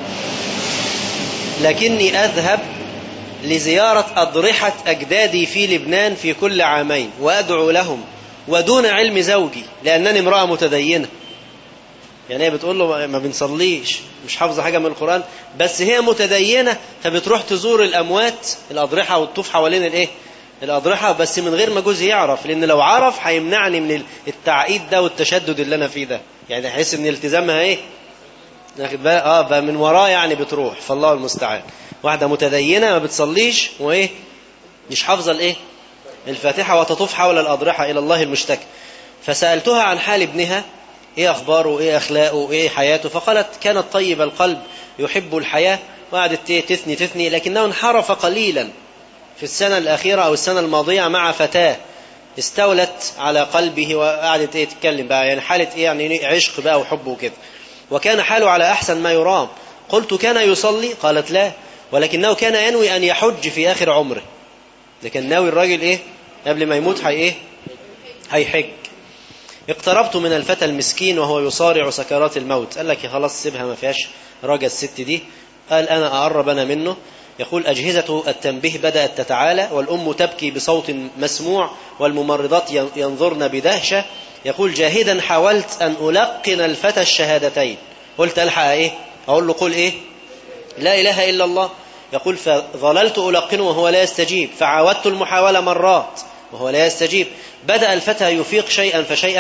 لكني أذهب لزيارة أضرحة أجدادي في لبنان في كل عامين وأدعو لهم ودون علم زوجي لأنني امرأة متدينة يعني هي بتقول له ما بنصليش مش حافظة حاجة من القرآن بس هي متدينة فبتروح تزور الأموات الأضرحة والطوف حوالين الإيه الأضرحة بس من غير ما جوزي يعرف لأن لو عرف هيمنعني من التعقيد ده والتشدد اللي أنا فيه ده يعني هيحس إن التزامها إيه ناخد بقى اه بقى من وراه يعني بتروح فالله المستعان واحدة متدينة ما بتصليش وإيه مش حافظة الإيه الفاتحة وتطوف حول الأضرحة إلى الله المشتكى فسألتها عن حال ابنها إيه أخباره وإيه أخلاقه وإيه حياته فقالت كانت طيب القلب يحب الحياة وقعدت تثني تثني لكنه انحرف قليلا في السنة الأخيرة أو السنة الماضية مع فتاة استولت على قلبه وقعدت ايه تتكلم بقى يعني حالة ايه يعني عشق بقى وحب وكده وكان حاله على أحسن ما يرام قلت كان يصلي قالت لا ولكنه كان ينوي أن يحج في آخر عمره ده كان ناوي الراجل ايه قبل ما يموت هي ايه هيحج اقتربت من الفتى المسكين وهو يصارع سكرات الموت قال لك يا خلاص سيبها ما فيهاش رجا الست دي قال أنا أقرب أنا منه يقول أجهزة التنبيه بدأت تتعالى والأم تبكي بصوت مسموع والممرضات ينظرن بدهشة يقول جاهدا حاولت أن ألقن الفتى الشهادتين قلت ألحق إيه أقول له قل إيه لا إله إلا الله يقول فظللت ألقنه وهو لا يستجيب فعاودت المحاولة مرات وهو لا يستجيب بدأ الفتى يفيق شيئا فشيئا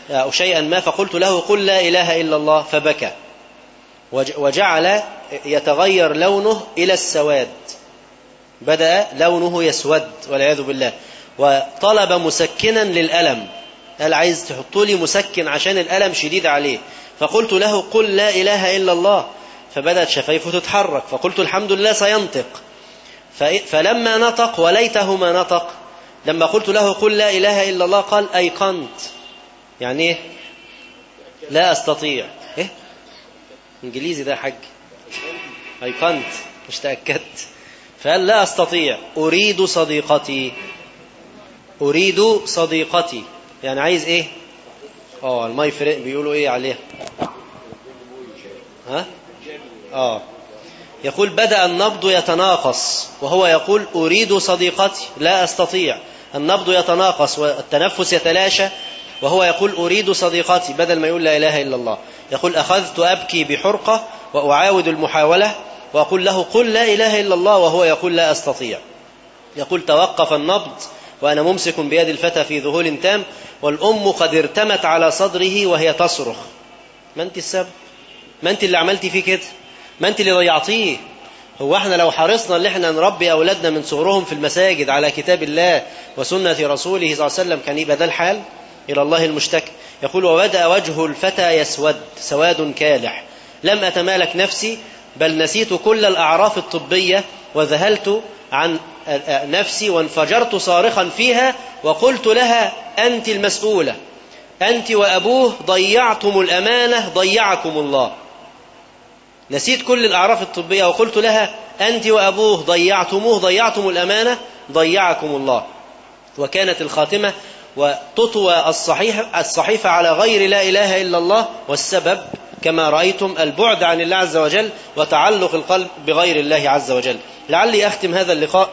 أو شيئا ما فقلت له قل لا إله إلا الله فبكى وجعل يتغير لونه إلى السواد بدأ لونه يسود والعياذ بالله وطلب مسكنا للألم قال عايز تحطوا لي مسكن عشان الألم شديد عليه فقلت له قل لا إله إلا الله فبدأت شفايفه تتحرك فقلت الحمد لله سينطق فلما نطق وليته ما نطق لما قلت له قل لا إله إلا الله قال أيقنت يعني إيه لا أستطيع إيه إنجليزي ده حج أيقنت مش تأكدت فقال لا أستطيع أريد صديقتي أريد صديقتي يعني عايز إيه اه الماي فرق بيقولوا إيه عليها ها اه يقول بدأ النبض يتناقص وهو يقول أريد صديقتي لا أستطيع النبض يتناقص والتنفس يتلاشى وهو يقول أريد صديقتي بدل ما يقول لا إله إلا الله يقول أخذت أبكي بحرقة وأعاود المحاولة وأقول له قل لا إله إلا الله وهو يقول لا أستطيع يقول توقف النبض وأنا ممسك بيد الفتى في ذهول تام والأم قد ارتمت على صدره وهي تصرخ ما أنت السبب ما أنت اللي عملتي فيه كده ما أنت اللي ضيعتيه هو احنا لو حرصنا ان احنا نربي اولادنا من صغرهم في المساجد على كتاب الله وسنة رسوله صلى الله عليه وسلم كان يبقى ده الحال الى الله المشتكى يقول وبدأ وجه الفتى يسود سواد كالح لم اتمالك نفسي بل نسيت كل الاعراف الطبية وذهلت عن نفسي وانفجرت صارخا فيها وقلت لها انت المسؤولة انت وابوه ضيعتم الامانة ضيعكم الله نسيت كل الأعراف الطبية وقلت لها أنت وأبوه ضيعتموه ضيعتم الأمانة ضيعكم الله وكانت الخاتمة وتطوى الصحيح الصحيفة على غير لا إله إلا الله والسبب كما رأيتم البعد عن الله عز وجل وتعلق القلب بغير الله عز وجل لعلي أختم هذا اللقاء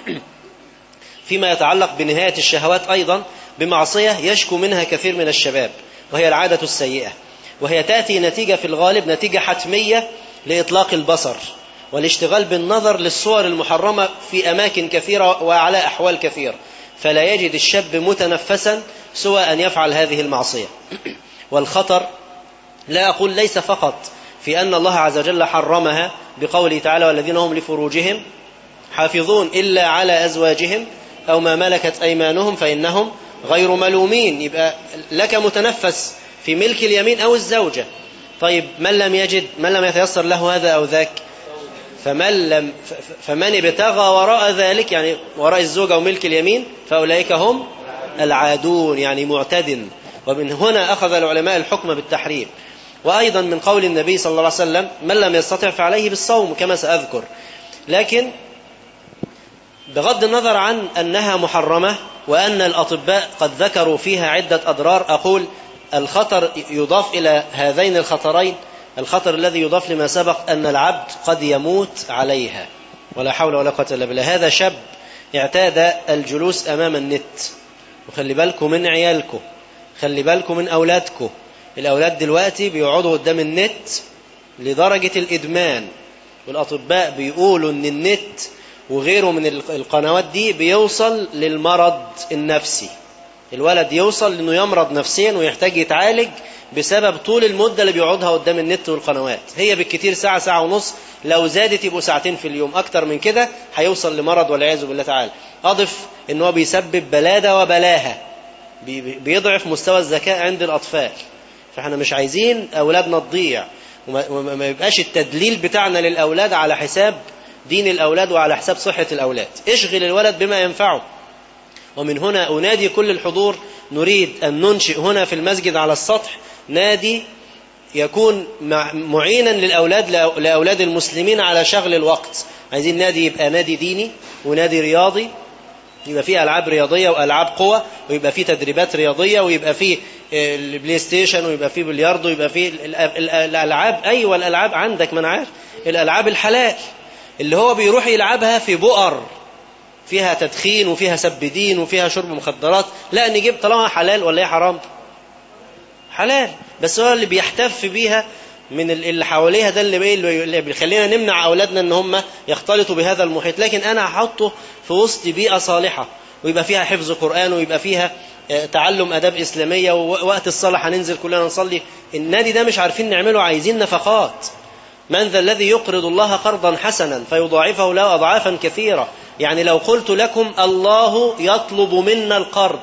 فيما يتعلق بنهاية الشهوات أيضا بمعصية يشكو منها كثير من الشباب وهي العادة السيئة وهي تأتي نتيجة في الغالب نتيجة حتمية لإطلاق البصر والاشتغال بالنظر للصور المحرمة في أماكن كثيرة وعلى أحوال كثيرة فلا يجد الشاب متنفسا سوى أن يفعل هذه المعصية والخطر لا أقول ليس فقط في أن الله عز وجل حرمها بقوله تعالى والذين هم لفروجهم حافظون إلا على أزواجهم أو ما ملكت أيمانهم فإنهم غير ملومين يبقى لك متنفس في ملك اليمين أو الزوجة طيب من لم يجد من لم يتيسر له هذا أو ذاك فمن, لم فمن ابتغى وراء ذلك يعني وراء الزوجة وملك اليمين فأولئك هم العادون يعني معتد ومن هنا أخذ العلماء الحكم بالتحريم وأيضا من قول النبي صلى الله عليه وسلم من لم يستطع فعليه بالصوم كما سأذكر لكن بغض النظر عن أنها محرمة وأن الأطباء قد ذكروا فيها عدة أضرار أقول الخطر يضاف إلى هذين الخطرين الخطر الذي يضاف لما سبق أن العبد قد يموت عليها ولا حول ولا قوة إلا بالله هذا شاب اعتاد الجلوس أمام النت وخلي بالكم من عيالكم خلي بالكم من أولادكم الأولاد دلوقتي بيقعدوا قدام النت لدرجة الإدمان والأطباء بيقولوا أن النت وغيره من القنوات دي بيوصل للمرض النفسي الولد يوصل لأنه يمرض نفسيا ويحتاج يتعالج بسبب طول المدة اللي بيقعدها قدام النت والقنوات هي بالكتير ساعة ساعة ونص لو زادت يبقوا ساعتين في اليوم أكتر من كده هيوصل لمرض والعياذ بالله تعالى أضف إن هو بيسبب بلادة وبلاهة بيضعف مستوى الذكاء عند الأطفال فاحنا مش عايزين أولادنا تضيع وما يبقاش التدليل بتاعنا للأولاد على حساب دين الأولاد وعلى حساب صحة الأولاد اشغل الولد بما ينفعه ومن هنا أنادي كل الحضور نريد أن ننشئ هنا في المسجد على السطح نادي يكون معينا للأولاد لأولاد المسلمين على شغل الوقت عايزين نادي يبقى نادي ديني ونادي رياضي يبقى فيه ألعاب رياضية وألعاب قوة ويبقى فيه تدريبات رياضية ويبقى فيه البلاي ستيشن ويبقى فيه بلياردو ويبقى فيه الألعاب أيوة الألعاب عندك من عارف الألعاب الحلال اللي هو بيروح يلعبها في بؤر فيها تدخين وفيها سب دين وفيها شرب مخدرات لا نجيب طالما حلال ولا هي حرام حلال بس هو اللي بيحتف بيها من اللي حواليها ده اللي اللي بيخلينا نمنع اولادنا ان هم يختلطوا بهذا المحيط لكن انا هحطه في وسط بيئه صالحه ويبقى فيها حفظ قران ويبقى فيها آه، تعلم أداب إسلامية ووقت الصلاة هننزل كلنا نصلي النادي ده مش عارفين نعمله عايزين نفقات من ذا الذي يقرض الله قرضا حسنا فيضاعفه له أضعافا كثيرة يعني لو قلت لكم الله يطلب منا القرض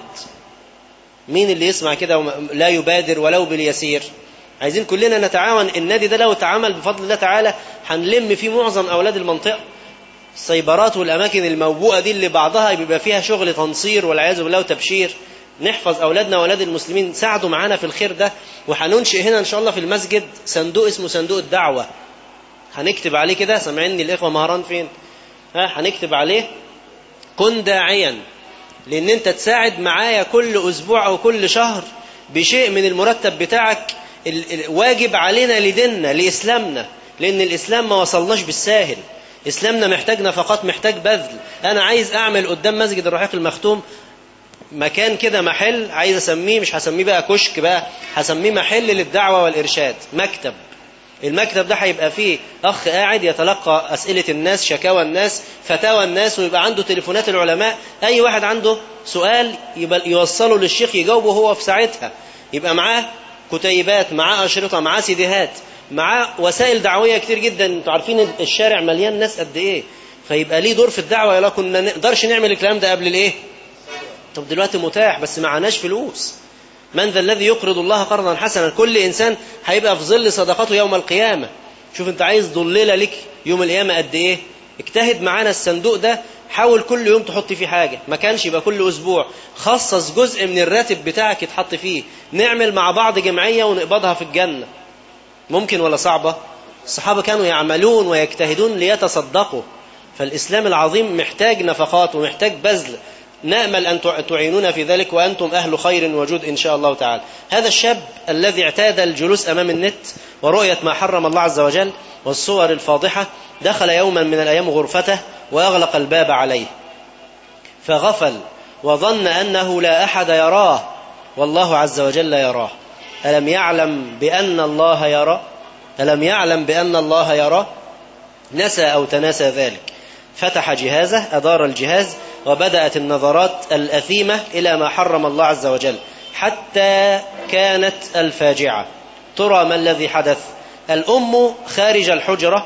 مين اللي يسمع كده لا يبادر ولو باليسير عايزين كلنا نتعاون النادي ده لو اتعمل بفضل الله تعالى هنلم فيه معظم أولاد المنطقة السيبرات والأماكن الموبوءة دي اللي بعضها بيبقى فيها شغل تنصير والعياذ بالله وتبشير نحفظ أولادنا وأولاد المسلمين ساعدوا معانا في الخير ده وهننشئ هنا إن شاء الله في المسجد صندوق اسمه صندوق الدعوة هنكتب عليه كده سامعيني الإخوة مهران فين ها هنكتب عليه كن داعيا لأن أنت تساعد معايا كل أسبوع أو كل شهر بشيء من المرتب بتاعك واجب علينا لديننا لإسلامنا لأن الإسلام ما وصلناش بالساهل إسلامنا محتاج نفقات محتاج بذل أنا عايز أعمل قدام مسجد الرحيق المختوم مكان كده محل عايز أسميه مش هسميه بقى كشك بقى هسميه محل للدعوة والإرشاد مكتب المكتب ده هيبقى فيه أخ قاعد يتلقى أسئلة الناس شكاوى الناس فتاوى الناس ويبقى عنده تليفونات العلماء أي واحد عنده سؤال يبقى يوصله للشيخ يجاوبه هو في ساعتها يبقى معاه كتيبات معاه أشرطة معاه سيديهات معاه وسائل دعوية كتير جدا انتوا عارفين الشارع مليان ناس قد ايه فيبقى ليه دور في الدعوة يلا كنا نقدرش نعمل الكلام ده قبل الايه طب دلوقتي متاح بس معناش فلوس من ذا الذي يقرض الله قرضا حسنا كل إنسان هيبقى في ظل صدقته يوم القيامة شوف انت عايز ضليلة لك يوم القيامة قد ايه اجتهد معانا الصندوق ده حاول كل يوم تحط فيه حاجة ما كانش يبقى كل أسبوع خصص جزء من الراتب بتاعك يتحط فيه نعمل مع بعض جمعية ونقبضها في الجنة ممكن ولا صعبة الصحابة كانوا يعملون ويجتهدون ليتصدقوا فالإسلام العظيم محتاج نفقات ومحتاج بذل نأمل أن تعينونا في ذلك وأنتم أهل خير وجود إن شاء الله تعالى هذا الشاب الذي اعتاد الجلوس أمام النت ورؤية ما حرم الله عز وجل والصور الفاضحة دخل يوما من الأيام غرفته وأغلق الباب عليه فغفل وظن أنه لا أحد يراه والله عز وجل يراه ألم يعلم بأن الله يرى ألم يعلم بأن الله يرى نسى أو تناسى ذلك فتح جهازه أدار الجهاز وبدأت النظرات الأثيمة إلى ما حرم الله عز وجل حتى كانت الفاجعة ترى ما الذي حدث الأم خارج الحجرة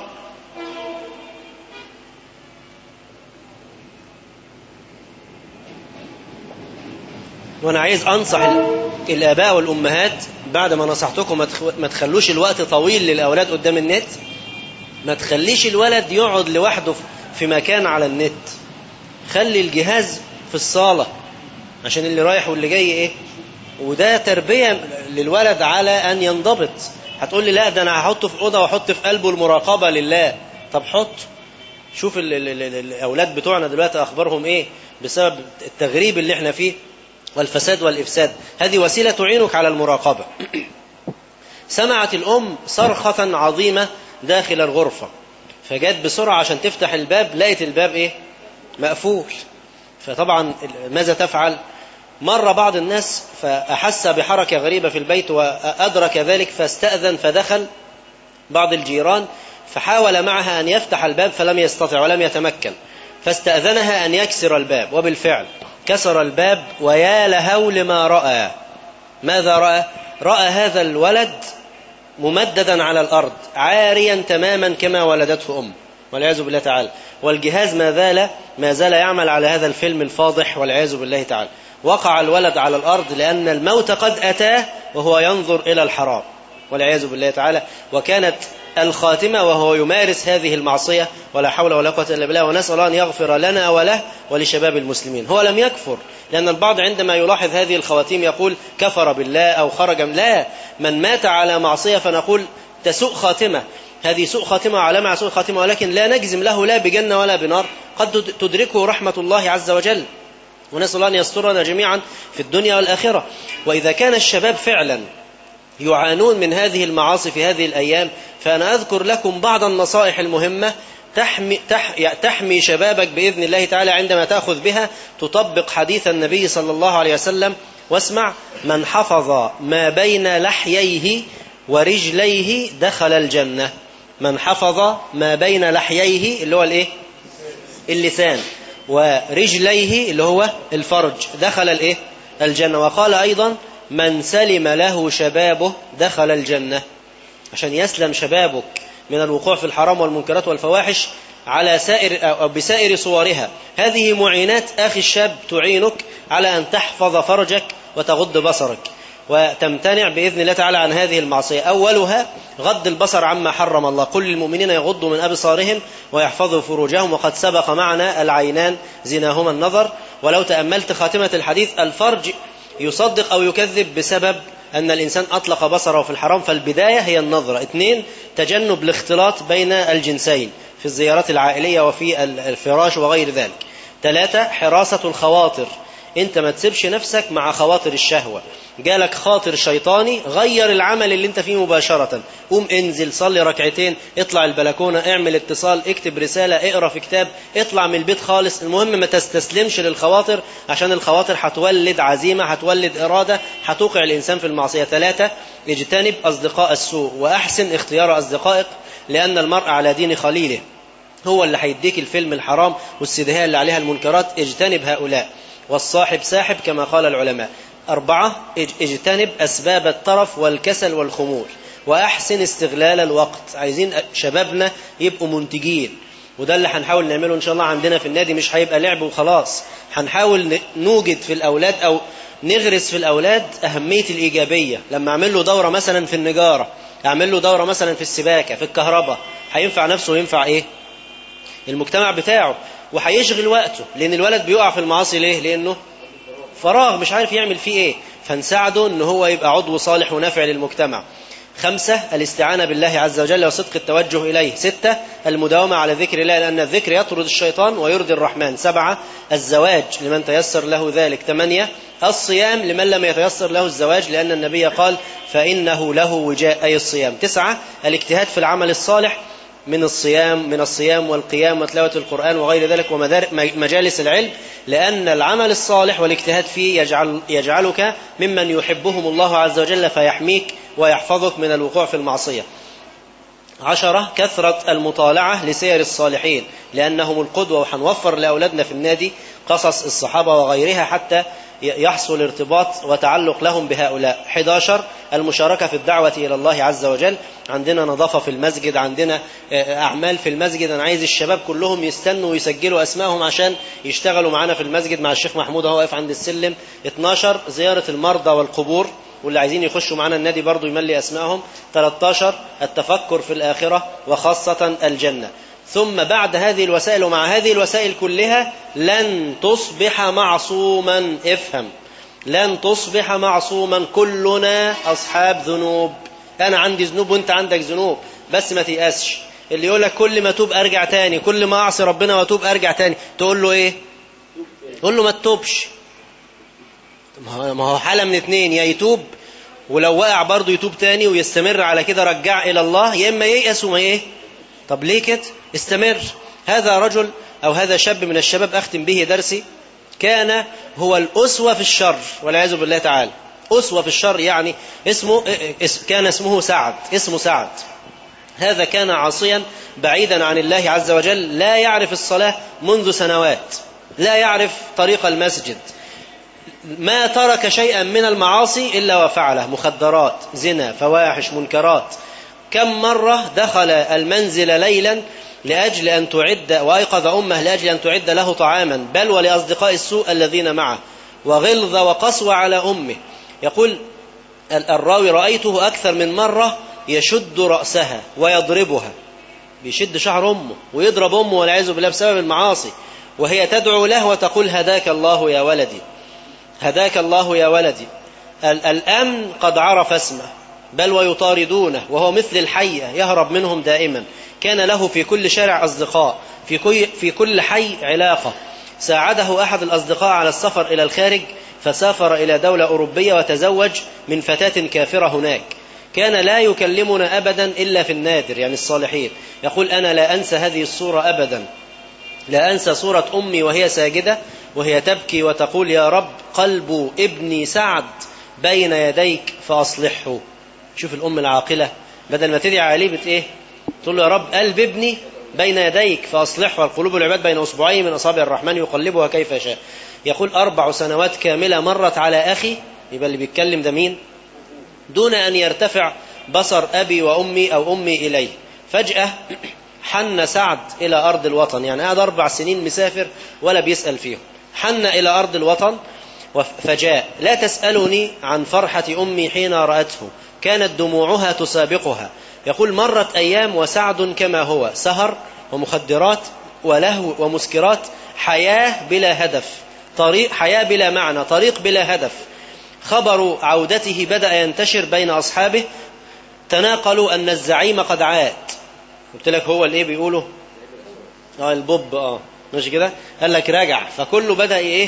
وأنا عايز أنصح الآباء والأمهات بعد ما نصحتكم ما تخلوش الوقت طويل للأولاد قدام النت ما تخليش الولد يقعد لوحده في مكان على النت خلي الجهاز في الصالة عشان اللي رايح واللي جاي ايه وده تربية للولد على أن ينضبط هتقول لي لا ده أنا هحطه في أوضة وأحط في قلبه المراقبة لله طب حط شوف ال ال ال الأولاد بتوعنا دلوقتي أخبارهم إيه بسبب التغريب اللي احنا فيه والفساد والإفساد هذه وسيلة تعينك على المراقبة سمعت الأم صرخة عظيمة داخل الغرفة فجت بسرعة عشان تفتح الباب لقيت الباب إيه مقفول فطبعا ماذا تفعل مر بعض الناس فأحس بحركة غريبة في البيت وأدرك ذلك فاستأذن فدخل بعض الجيران فحاول معها أن يفتح الباب فلم يستطع ولم يتمكن فاستأذنها أن يكسر الباب وبالفعل كسر الباب ويا لهو لما رأى ماذا رأى رأى هذا الولد ممددا على الأرض عاريا تماما كما ولدته أم والعياذ بالله تعالى والجهاز ما زال ما زال يعمل على هذا الفيلم الفاضح والعياذ بالله تعالى وقع الولد على الأرض لأن الموت قد أتاه وهو ينظر إلى الحرام والعياذ بالله تعالى وكانت الخاتمة وهو يمارس هذه المعصية ولا حول ولا قوة إلا بالله ونسأل الله أن يغفر لنا وله ولشباب المسلمين هو لم يكفر لأن البعض عندما يلاحظ هذه الخواتيم يقول كفر بالله أو خرج لا من مات على معصية فنقول تسوء خاتمة هذه سوء خاتمة علامة على سوء خاتمة ولكن لا نجزم له لا بجنة ولا بنار قد تدركه رحمة الله عز وجل ونسأل الله أن يسترنا جميعا في الدنيا والآخرة وإذا كان الشباب فعلا يعانون من هذه المعاصي في هذه الأيام فأنا أذكر لكم بعض النصائح المهمة تحمي, تح تحمي شبابك بإذن الله تعالى عندما تأخذ بها تطبق حديث النبي صلى الله عليه وسلم واسمع من حفظ ما بين لحييه ورجليه دخل الجنة من حفظ ما بين لحييه اللي هو الايه اللسان ورجليه اللي هو الفرج دخل الايه الجنة وقال أيضا من سلم له شبابه دخل الجنة عشان يسلم شبابك من الوقوع في الحرام والمنكرات والفواحش على سائر أو بسائر صورها هذه معينات أخي الشاب تعينك على أن تحفظ فرجك وتغض بصرك وتمتنع بإذن الله تعالى عن هذه المعصية أولها غض البصر عما حرم الله كل المؤمنين يغضوا من أبصارهم ويحفظوا فروجهم وقد سبق معنا العينان زناهما النظر ولو تأملت خاتمة الحديث الفرج يصدق أو يكذب بسبب أن الإنسان أطلق بصره في الحرام فالبداية هي النظرة اثنين تجنب الاختلاط بين الجنسين في الزيارات العائلية وفي الفراش وغير ذلك ثلاثة حراسة الخواطر انت ما تسيبش نفسك مع خواطر الشهوة جالك خاطر شيطاني غير العمل اللي انت فيه مباشرة قوم انزل صلي ركعتين اطلع البلكونة اعمل اتصال اكتب رسالة اقرا في كتاب اطلع من البيت خالص المهم ما تستسلمش للخواطر عشان الخواطر هتولد عزيمة هتولد إرادة هتوقع الإنسان في المعصية ثلاثة اجتنب أصدقاء السوء وأحسن اختيار أصدقائك لأن المرء على دين خليله هو اللي هيديك الفيلم الحرام والسدهاء اللي عليها المنكرات اجتنب هؤلاء والصاحب ساحب كما قال العلماء أربعة اجتنب أسباب الترف والكسل والخمول وأحسن استغلال الوقت عايزين شبابنا يبقوا منتجين وده اللي هنحاول نعمله إن شاء الله عندنا في النادي مش هيبقى لعب وخلاص هنحاول نوجد في الأولاد أو نغرس في الأولاد أهمية الإيجابية لما أعمل له دورة مثلا في النجارة أعمل له دورة مثلا في السباكة في الكهرباء هينفع نفسه وينفع إيه المجتمع بتاعه وهيشغل وقته لأن الولد بيقع في المعاصي ليه لأنه فراغ مش عارف يعمل فيه ايه فنساعده ان هو يبقى عضو صالح ونافع للمجتمع خمسة الاستعانة بالله عز وجل وصدق التوجه إليه ستة المداومة على ذكر الله لأن الذكر يطرد الشيطان ويرضي الرحمن سبعة الزواج لمن تيسر له ذلك ثمانية الصيام لمن لم يتيسر له الزواج لأن النبي قال فإنه له وجاء أي الصيام تسعة الاجتهاد في العمل الصالح من الصيام من الصيام والقيام وتلاوة القرآن وغير ذلك ومجالس العلم لأن العمل الصالح والاجتهاد فيه يجعل يجعلك ممن يحبهم الله عز وجل فيحميك ويحفظك من الوقوع في المعصية عشرة كثرة المطالعة لسير الصالحين لأنهم القدوة وحنوفر لأولادنا في النادي قصص الصحابة وغيرها حتى يحصل ارتباط وتعلق لهم بهؤلاء 11 المشاركة في الدعوة إلى الله عز وجل عندنا نظافة في المسجد عندنا أعمال في المسجد أنا عايز الشباب كلهم يستنوا ويسجلوا أسمائهم عشان يشتغلوا معنا في المسجد مع الشيخ محمود وهو واقف عند السلم 12 زيارة المرضى والقبور واللي عايزين يخشوا معنا النادي برضو يملي أسمائهم 13 التفكر في الآخرة وخاصة الجنة ثم بعد هذه الوسائل ومع هذه الوسائل كلها لن تصبح معصوما افهم لن تصبح معصوما كلنا أصحاب ذنوب أنا عندي ذنوب وأنت عندك ذنوب بس ما تيأسش اللي يقول لك كل ما توب أرجع تاني كل ما أعصي ربنا وأتوب أرجع تاني تقول له إيه تقول له ما تتوبش ما هو حالة من اتنين يا يتوب ولو وقع برضه يتوب تاني ويستمر على كده رجع إلى الله يا إما ييأس وما إيه طب ليه كده استمر هذا رجل أو هذا شاب من الشباب أختم به درسي كان هو الأسوة في الشر والعياذ بالله تعالى أسوة في الشر يعني اسمه كان اسمه سعد اسمه سعد هذا كان عاصيا بعيدا عن الله عز وجل لا يعرف الصلاة منذ سنوات لا يعرف طريق المسجد ما ترك شيئا من المعاصي إلا وفعله مخدرات زنا فواحش منكرات كم مرة دخل المنزل ليلا لأجل أن تعد وأيقظ أمه لأجل أن تعد له طعاما بل ولأصدقاء السوء الذين معه وغلظ وقسوة على أمه يقول الراوي رأيته أكثر من مرة يشد رأسها ويضربها بيشد شعر أمه ويضرب أمه والعياذ بالله بسبب المعاصي وهي تدعو له وتقول هداك الله يا ولدي هداك الله يا ولدي الأمن قد عرف اسمه بل ويطاردونه وهو مثل الحية يهرب منهم دائما كان له في كل شارع أصدقاء في كل, في كل حي علاقة ساعده أحد الأصدقاء على السفر إلى الخارج فسافر إلى دولة أوروبية وتزوج من فتاة كافرة هناك كان لا يكلمنا أبدا إلا في النادر يعني الصالحين يقول أنا لا أنسى هذه الصورة أبدا لا أنسى صورة أمي وهي ساجدة وهي تبكي وتقول يا رب قلب ابني سعد بين يديك فأصلحه شوف الأم العاقلة بدل ما تدعي عليه بت إيه تقول له يا رب قلب ابني بين يديك فأصلحه القلوب العباد بين أصبعين من أصابع الرحمن يقلبها كيف يشاء يقول أربع سنوات كاملة مرت على أخي يبقى اللي بيتكلم ده مين دون أن يرتفع بصر أبي وأمي أو أمي إليه فجأة حن سعد إلى أرض الوطن يعني قعد أربع سنين مسافر ولا بيسأل فيهم حن إلى أرض الوطن فجاء لا تسألني عن فرحة أمي حين رأته كانت دموعها تسابقها يقول مرت أيام وسعد كما هو سهر ومخدرات ولهو ومسكرات حياة بلا هدف طريق حياة بلا معنى طريق بلا هدف خبر عودته بدأ ينتشر بين أصحابه تناقلوا أن الزعيم قد عاد قلت لك هو الايه بيقوله اه البوب اه مش كده قال لك راجع فكله بدأ ايه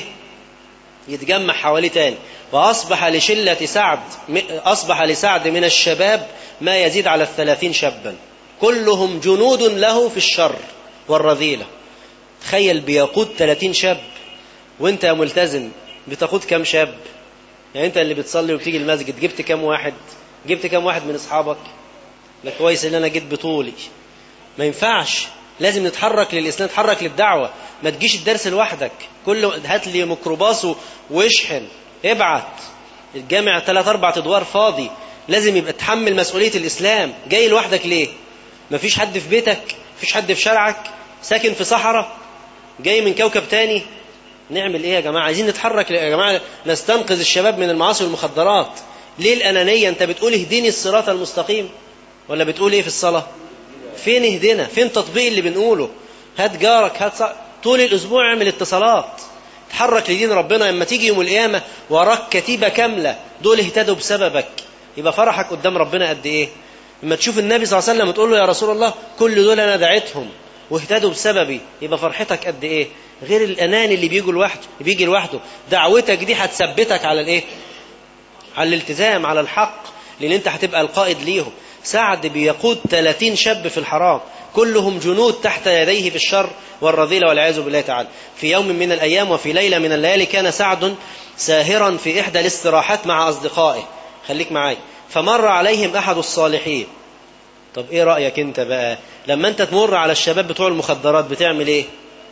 يتجمع حواليه تاني وأصبح لشلة سعد أصبح لسعد من الشباب ما يزيد على الثلاثين شابا كلهم جنود له في الشر والرذيلة تخيل بيقود 30 شاب وانت يا ملتزم بتقود كم شاب يعني انت اللي بتصلي وبتيجي المسجد جبت كم واحد جبت كم واحد من اصحابك لا كويس ان انا جيت بطولي ما ينفعش لازم نتحرك للاسلام نتحرك للدعوه ما تجيش الدرس لوحدك كل هات لي ميكروباص واشحن ابعت الجامع ثلاث اربع ادوار فاضي لازم يبقى تحمل مسؤوليه الاسلام جاي لوحدك ليه ما فيش حد في بيتك فيش حد في شارعك ساكن في صحراء جاي من كوكب تاني نعمل ايه يا جماعه عايزين نتحرك يا جماعه نستنقذ الشباب من المعاصي والمخدرات ليه الانانيه انت بتقول اهديني الصراط المستقيم ولا بتقول ايه في الصلاه فين اهدنا فين تطبيق اللي بنقوله هات جارك هات صح... طول الاسبوع اعمل اتصالات تحرك لدين ربنا اما تيجي يوم القيامه وراك كتيبه كامله دول اهتدوا بسببك يبقى فرحك قدام ربنا قد ايه لما تشوف النبي صلى الله عليه وسلم وتقول له يا رسول الله كل دول انا دعيتهم واهتدوا بسببي يبقى فرحتك قد ايه غير الاناني اللي بيجي لوحده بيجي لوحده دعوتك دي هتثبتك على الايه على الالتزام على الحق لان انت هتبقى القائد ليهم سعد بيقود 30 شاب في الحرام كلهم جنود تحت يديه في الشر والرذيلة والعياذ بالله تعالى في يوم من الأيام وفي ليلة من الليالي كان سعد ساهرا في إحدى الاستراحات مع أصدقائه خليك معاي فمر عليهم أحد الصالحين طب إيه رأيك أنت بقى لما أنت تمر على الشباب بتوع المخدرات بتعمل إيه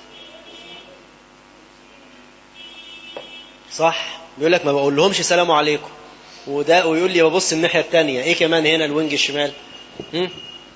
صح بيقول لك ما بقول لهمش سلام عليكم وده ويقول لي ببص الناحية التانية ايه كمان هنا الوينج الشمال هم؟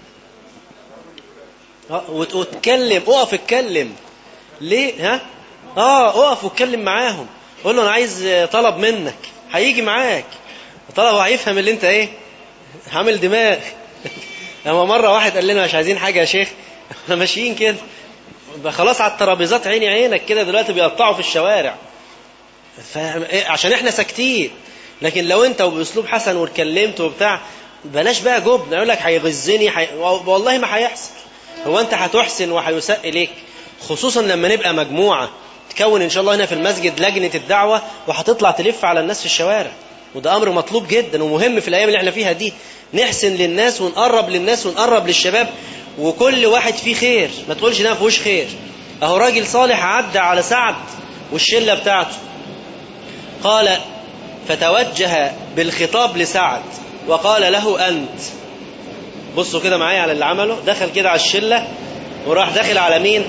وتتكلم اقف اتكلم ليه ها اه اقف واتكلم معاهم قول له انا عايز طلب منك هيجي معاك طلب هيفهم اللي انت ايه عامل دماغ لما مرة واحد قال لنا مش عايزين حاجة يا شيخ احنا ماشيين كده خلاص على الترابيزات عيني عينك كده دلوقتي بيقطعوا في الشوارع عشان احنا ساكتين لكن لو انت وباسلوب حسن واتكلمت وبتاع بلاش بقى جبن يقول لك هيغزني حي... والله ما هيحصل هو انت هتحسن وهيساء اليك خصوصا لما نبقى مجموعه تكون ان شاء الله هنا في المسجد لجنه الدعوه وهتطلع تلف على الناس في الشوارع وده امر مطلوب جدا ومهم في الايام اللي احنا فيها دي نحسن للناس ونقرب للناس ونقرب للشباب وكل واحد فيه خير ما تقولش ده ما فيهوش خير اهو راجل صالح عدى على سعد والشله بتاعته قال فتوجه بالخطاب لسعد وقال له أنت بصوا كده معايا على اللي عمله دخل كده على الشلة وراح داخل على مين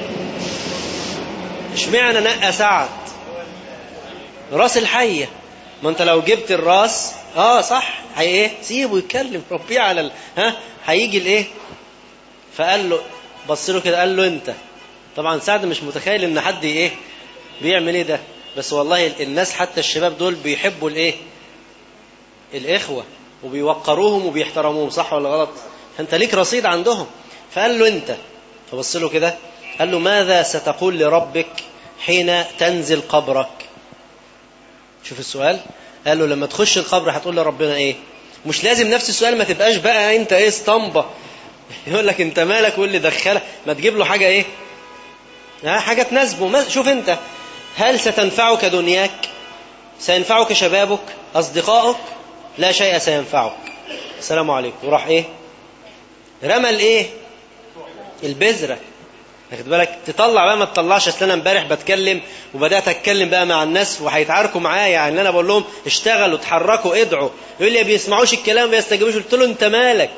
اشمعنى نقى سعد راس الحية ما انت لو جبت الراس اه صح هي ايه سيبه يتكلم ربيه على ال... ها هيجي الايه فقال له بص له كده قال له انت طبعا سعد مش متخيل ان حد ايه بيعمل ايه ده بس والله الناس حتى الشباب دول بيحبوا الايه الاخوه وبيوقروهم وبيحترموهم صح ولا غلط انت ليك رصيد عندهم فقال له انت فبص له كده قال له ماذا ستقول لربك حين تنزل قبرك شوف السؤال قال له لما تخش القبر هتقول لربنا ايه مش لازم نفس السؤال ما تبقاش بقى انت ايه اسطمبة يقول لك انت مالك واللي دخلك ما تجيب له حاجة ايه ها حاجة تناسبه شوف انت هل ستنفعك دنياك سينفعك شبابك أصدقائك لا شيء سينفعك السلام عليكم وراح ايه رمى الايه البذرة واخد بالك تطلع بقى ما تطلعش اصل انا امبارح بتكلم وبدات اتكلم بقى مع الناس وهيتعاركوا معايا يعني انا بقول لهم اشتغلوا اتحركوا ادعوا يقول لي ما بيسمعوش الكلام ما بيستجيبوش قلت له انت مالك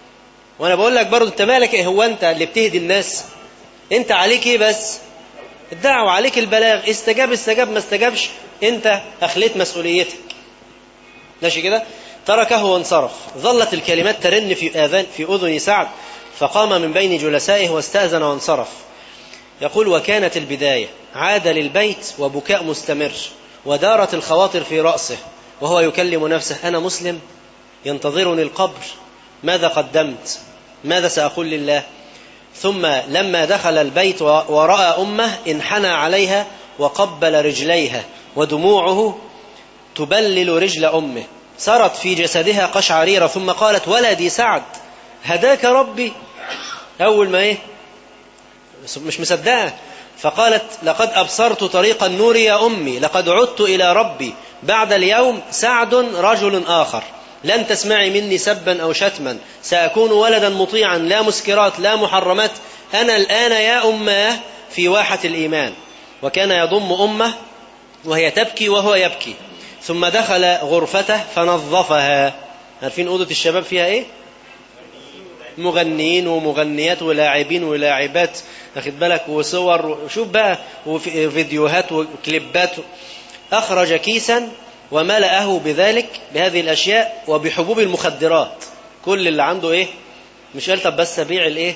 وانا بقول لك برضه انت مالك ايه هو انت اللي بتهدي الناس انت عليك ايه بس الدعوة عليك البلاغ استجاب استجاب ما استجابش انت اخليت مسؤوليتك ماشي كده تركه وانصرف ظلت الكلمات ترن في اذان في اذن سعد فقام من بين جلسائه واستأذن وانصرف يقول وكانت البداية عاد للبيت وبكاء مستمر ودارت الخواطر في رأسه وهو يكلم نفسه أنا مسلم ينتظرني القبر ماذا قدمت ماذا سأقول لله ثم لما دخل البيت ورأى أمه انحنى عليها وقبل رجليها ودموعه تبلل رجل أمه سرت في جسدها قشعريرة ثم قالت ولدي سعد هداك ربي أول ما إيه مش مصدقة فقالت لقد أبصرت طريق النور يا أمي لقد عدت إلى ربي بعد اليوم سعد رجل آخر لن تسمعي مني سبا أو شتما سأكون ولدا مطيعا لا مسكرات لا محرمات أنا الآن يا أماه في واحة الإيمان وكان يضم أمه وهي تبكي وهو يبكي ثم دخل غرفته فنظفها عارفين أوضة الشباب فيها إيه مغنيين ومغنيات ولاعبين ولاعبات واخد بالك وصور شوف بقى وفيديوهات وكليبات أخرج كيسا وملأه بذلك بهذه الأشياء وبحبوب المخدرات كل اللي عنده إيه مش قال طب بس أبيع الإيه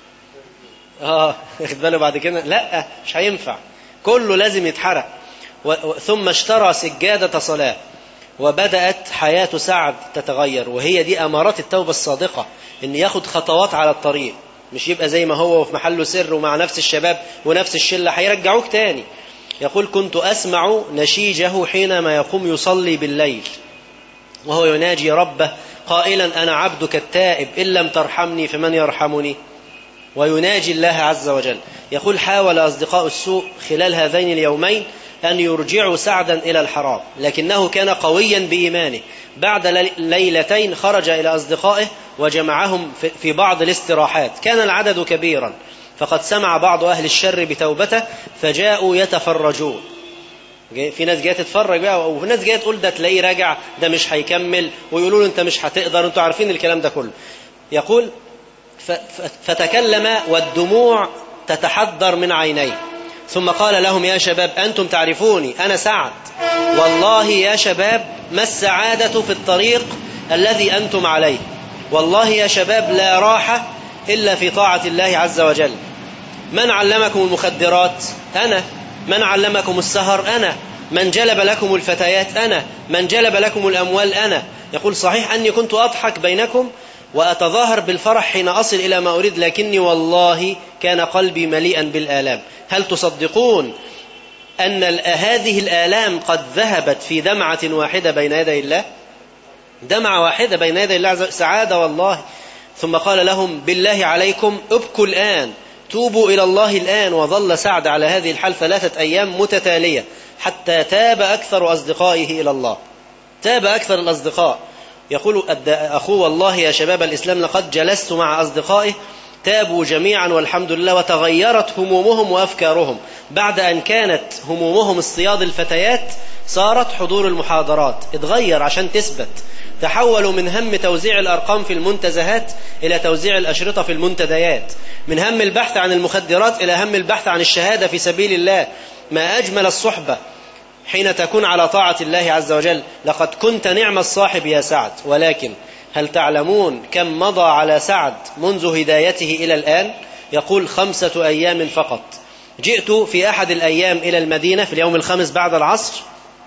آه واخد باله بعد كده لا مش هينفع كله لازم يتحرق ثم اشترى سجادة صلاة وبدأت حياة سعد تتغير وهي دي أمارات التوبة الصادقة إن ياخد خطوات على الطريق مش يبقى زي ما هو في محله سر ومع نفس الشباب ونفس الشلة هيرجعوك تاني يقول كنت أسمع نشيجه حينما يقوم يصلي بالليل وهو يناجي ربه قائلا أنا عبدك التائب إن لم ترحمني فمن يرحمني ويناجي الله عز وجل يقول حاول أصدقاء السوء خلال هذين اليومين أن يرجعوا سعدا إلى الحرام لكنه كان قويا بإيمانه بعد ليلتين خرج إلى أصدقائه وجمعهم في بعض الاستراحات كان العدد كبيرا فقد سمع بعض أهل الشر بتوبته فجاءوا يتفرجون في ناس جايه تتفرج بقى وفي ناس جايه تقول ده تلاقيه راجع ده مش هيكمل ويقولوا له انت مش هتقدر انتوا عارفين الكلام ده كله يقول فتكلم والدموع تتحدر من عينيه ثم قال لهم يا شباب أنتم تعرفوني أنا سعد والله يا شباب ما السعادة في الطريق الذي أنتم عليه والله يا شباب لا راحة إلا في طاعة الله عز وجل من علمكم المخدرات أنا من علمكم السهر أنا من جلب لكم الفتيات أنا من جلب لكم الأموال أنا يقول صحيح أني كنت أضحك بينكم وأتظاهر بالفرح حين أصل إلى ما أريد لكني والله كان قلبي مليئا بالآلام هل تصدقون أن هذه الآلام قد ذهبت في دمعة واحدة بين يدي الله دمعة واحدة بين يدي الله سعادة والله ثم قال لهم بالله عليكم ابكوا الآن توبوا إلى الله الآن وظل سعد على هذه الحال ثلاثة أيام متتالية حتى تاب أكثر أصدقائه إلى الله تاب أكثر الأصدقاء يقول أخوه والله يا شباب الإسلام لقد جلست مع أصدقائه تابوا جميعا والحمد لله وتغيرت همومهم وأفكارهم بعد أن كانت همومهم اصطياد الفتيات صارت حضور المحاضرات اتغير عشان تثبت تحولوا من هم توزيع الأرقام في المنتزهات إلى توزيع الأشرطة في المنتديات من هم البحث عن المخدرات إلى هم البحث عن الشهادة في سبيل الله ما أجمل الصحبة حين تكون على طاعة الله عز وجل لقد كنت نعم الصاحب يا سعد ولكن هل تعلمون كم مضى على سعد منذ هدايته إلى الآن يقول خمسة أيام فقط جئت في أحد الأيام إلى المدينة في اليوم الخامس بعد العصر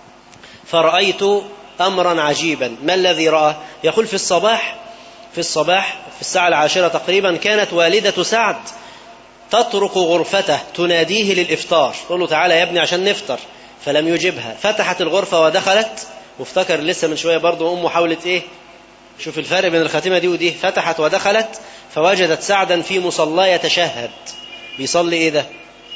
فرأيت أمرا عجيبا ما الذي رأى يقول في الصباح في الصباح في الساعة العاشرة تقريبا كانت والدة سعد تطرق غرفته تناديه للإفطار تقول له تعالى يا ابني عشان نفطر فلم يجبها فتحت الغرفة ودخلت وافتكر لسه من شوية برضه أمه حاولت إيه شوف الفرق بين الخاتمة دي ودي فتحت ودخلت فوجدت سعدا في مصلى يتشهد بيصلي إيه ده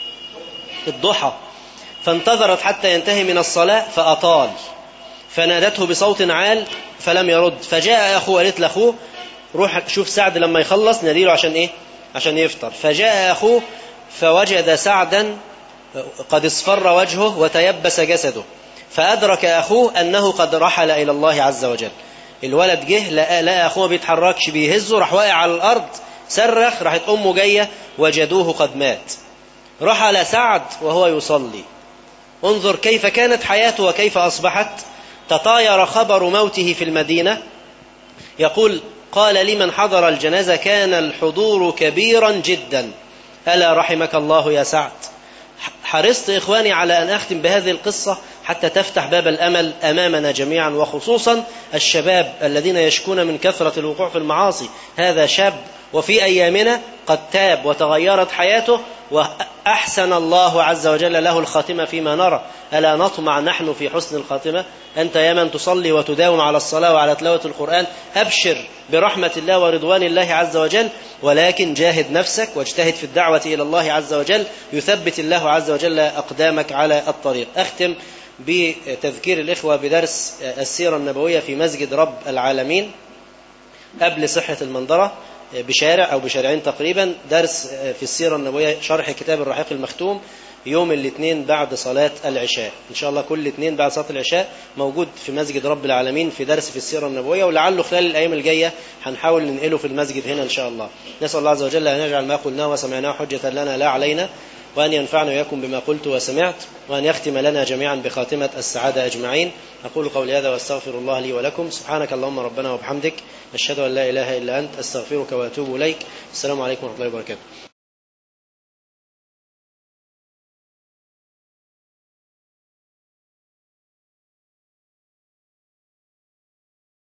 الضحى فانتظرت حتى ينتهي من الصلاة فأطال فنادته بصوت عال فلم يرد فجاء أخوه قالت لأخوه روح شوف سعد لما يخلص ناديله عشان إيه عشان يفطر فجاء أخوه فوجد سعدا قد اصفر وجهه وتيبس جسده فأدرك أخوه أنه قد رحل إلى الله عز وجل الولد جه لقى, لقى أخوه بيتحركش بيهزه راح واقع على الأرض صرخ راحت أمه جاية وجدوه قد مات رحل سعد وهو يصلي انظر كيف كانت حياته وكيف أصبحت تطاير خبر موته في المدينة يقول قال لمن حضر الجنازة كان الحضور كبيرا جدا ألا رحمك الله يا سعد حرصت إخواني على أن أختم بهذه القصة حتى تفتح باب الأمل أمامنا جميعا وخصوصا الشباب الذين يشكون من كثرة الوقوع في المعاصي هذا شاب وفي أيامنا قد تاب وتغيرت حياته وأحسن الله عز وجل له الخاتمة فيما نرى ألا نطمع نحن في حسن الخاتمة أنت يا من تصلي وتداوم على الصلاة وعلى تلاوة القرآن أبشر برحمة الله ورضوان الله عز وجل ولكن جاهد نفسك واجتهد في الدعوة إلى الله عز وجل يثبت الله عز وجل أقدامك على الطريق أختم بتذكير الإخوة بدرس السيرة النبوية في مسجد رب العالمين قبل صحة المنظرة بشارع أو بشارعين تقريبا درس في السيرة النبوية شرح كتاب الرحيق المختوم يوم الاثنين بعد صلاة العشاء إن شاء الله كل اثنين بعد صلاة العشاء موجود في مسجد رب العالمين في درس في السيرة النبوية ولعله خلال الأيام الجاية هنحاول ننقله في المسجد هنا إن شاء الله نسأل الله عز وجل أن يجعل ما قلناه وسمعناه حجة لنا لا علينا وأن ينفعنا وإياكم بما قلت وسمعت وأن يختم لنا جميعا بخاتمة السعادة أجمعين أقول قولي هذا وأستغفر الله لي ولكم سبحانك اللهم ربنا وبحمدك أشهد أن لا إله إلا أنت أستغفرك وأتوب إليك السلام عليكم ورحمة الله وبركاته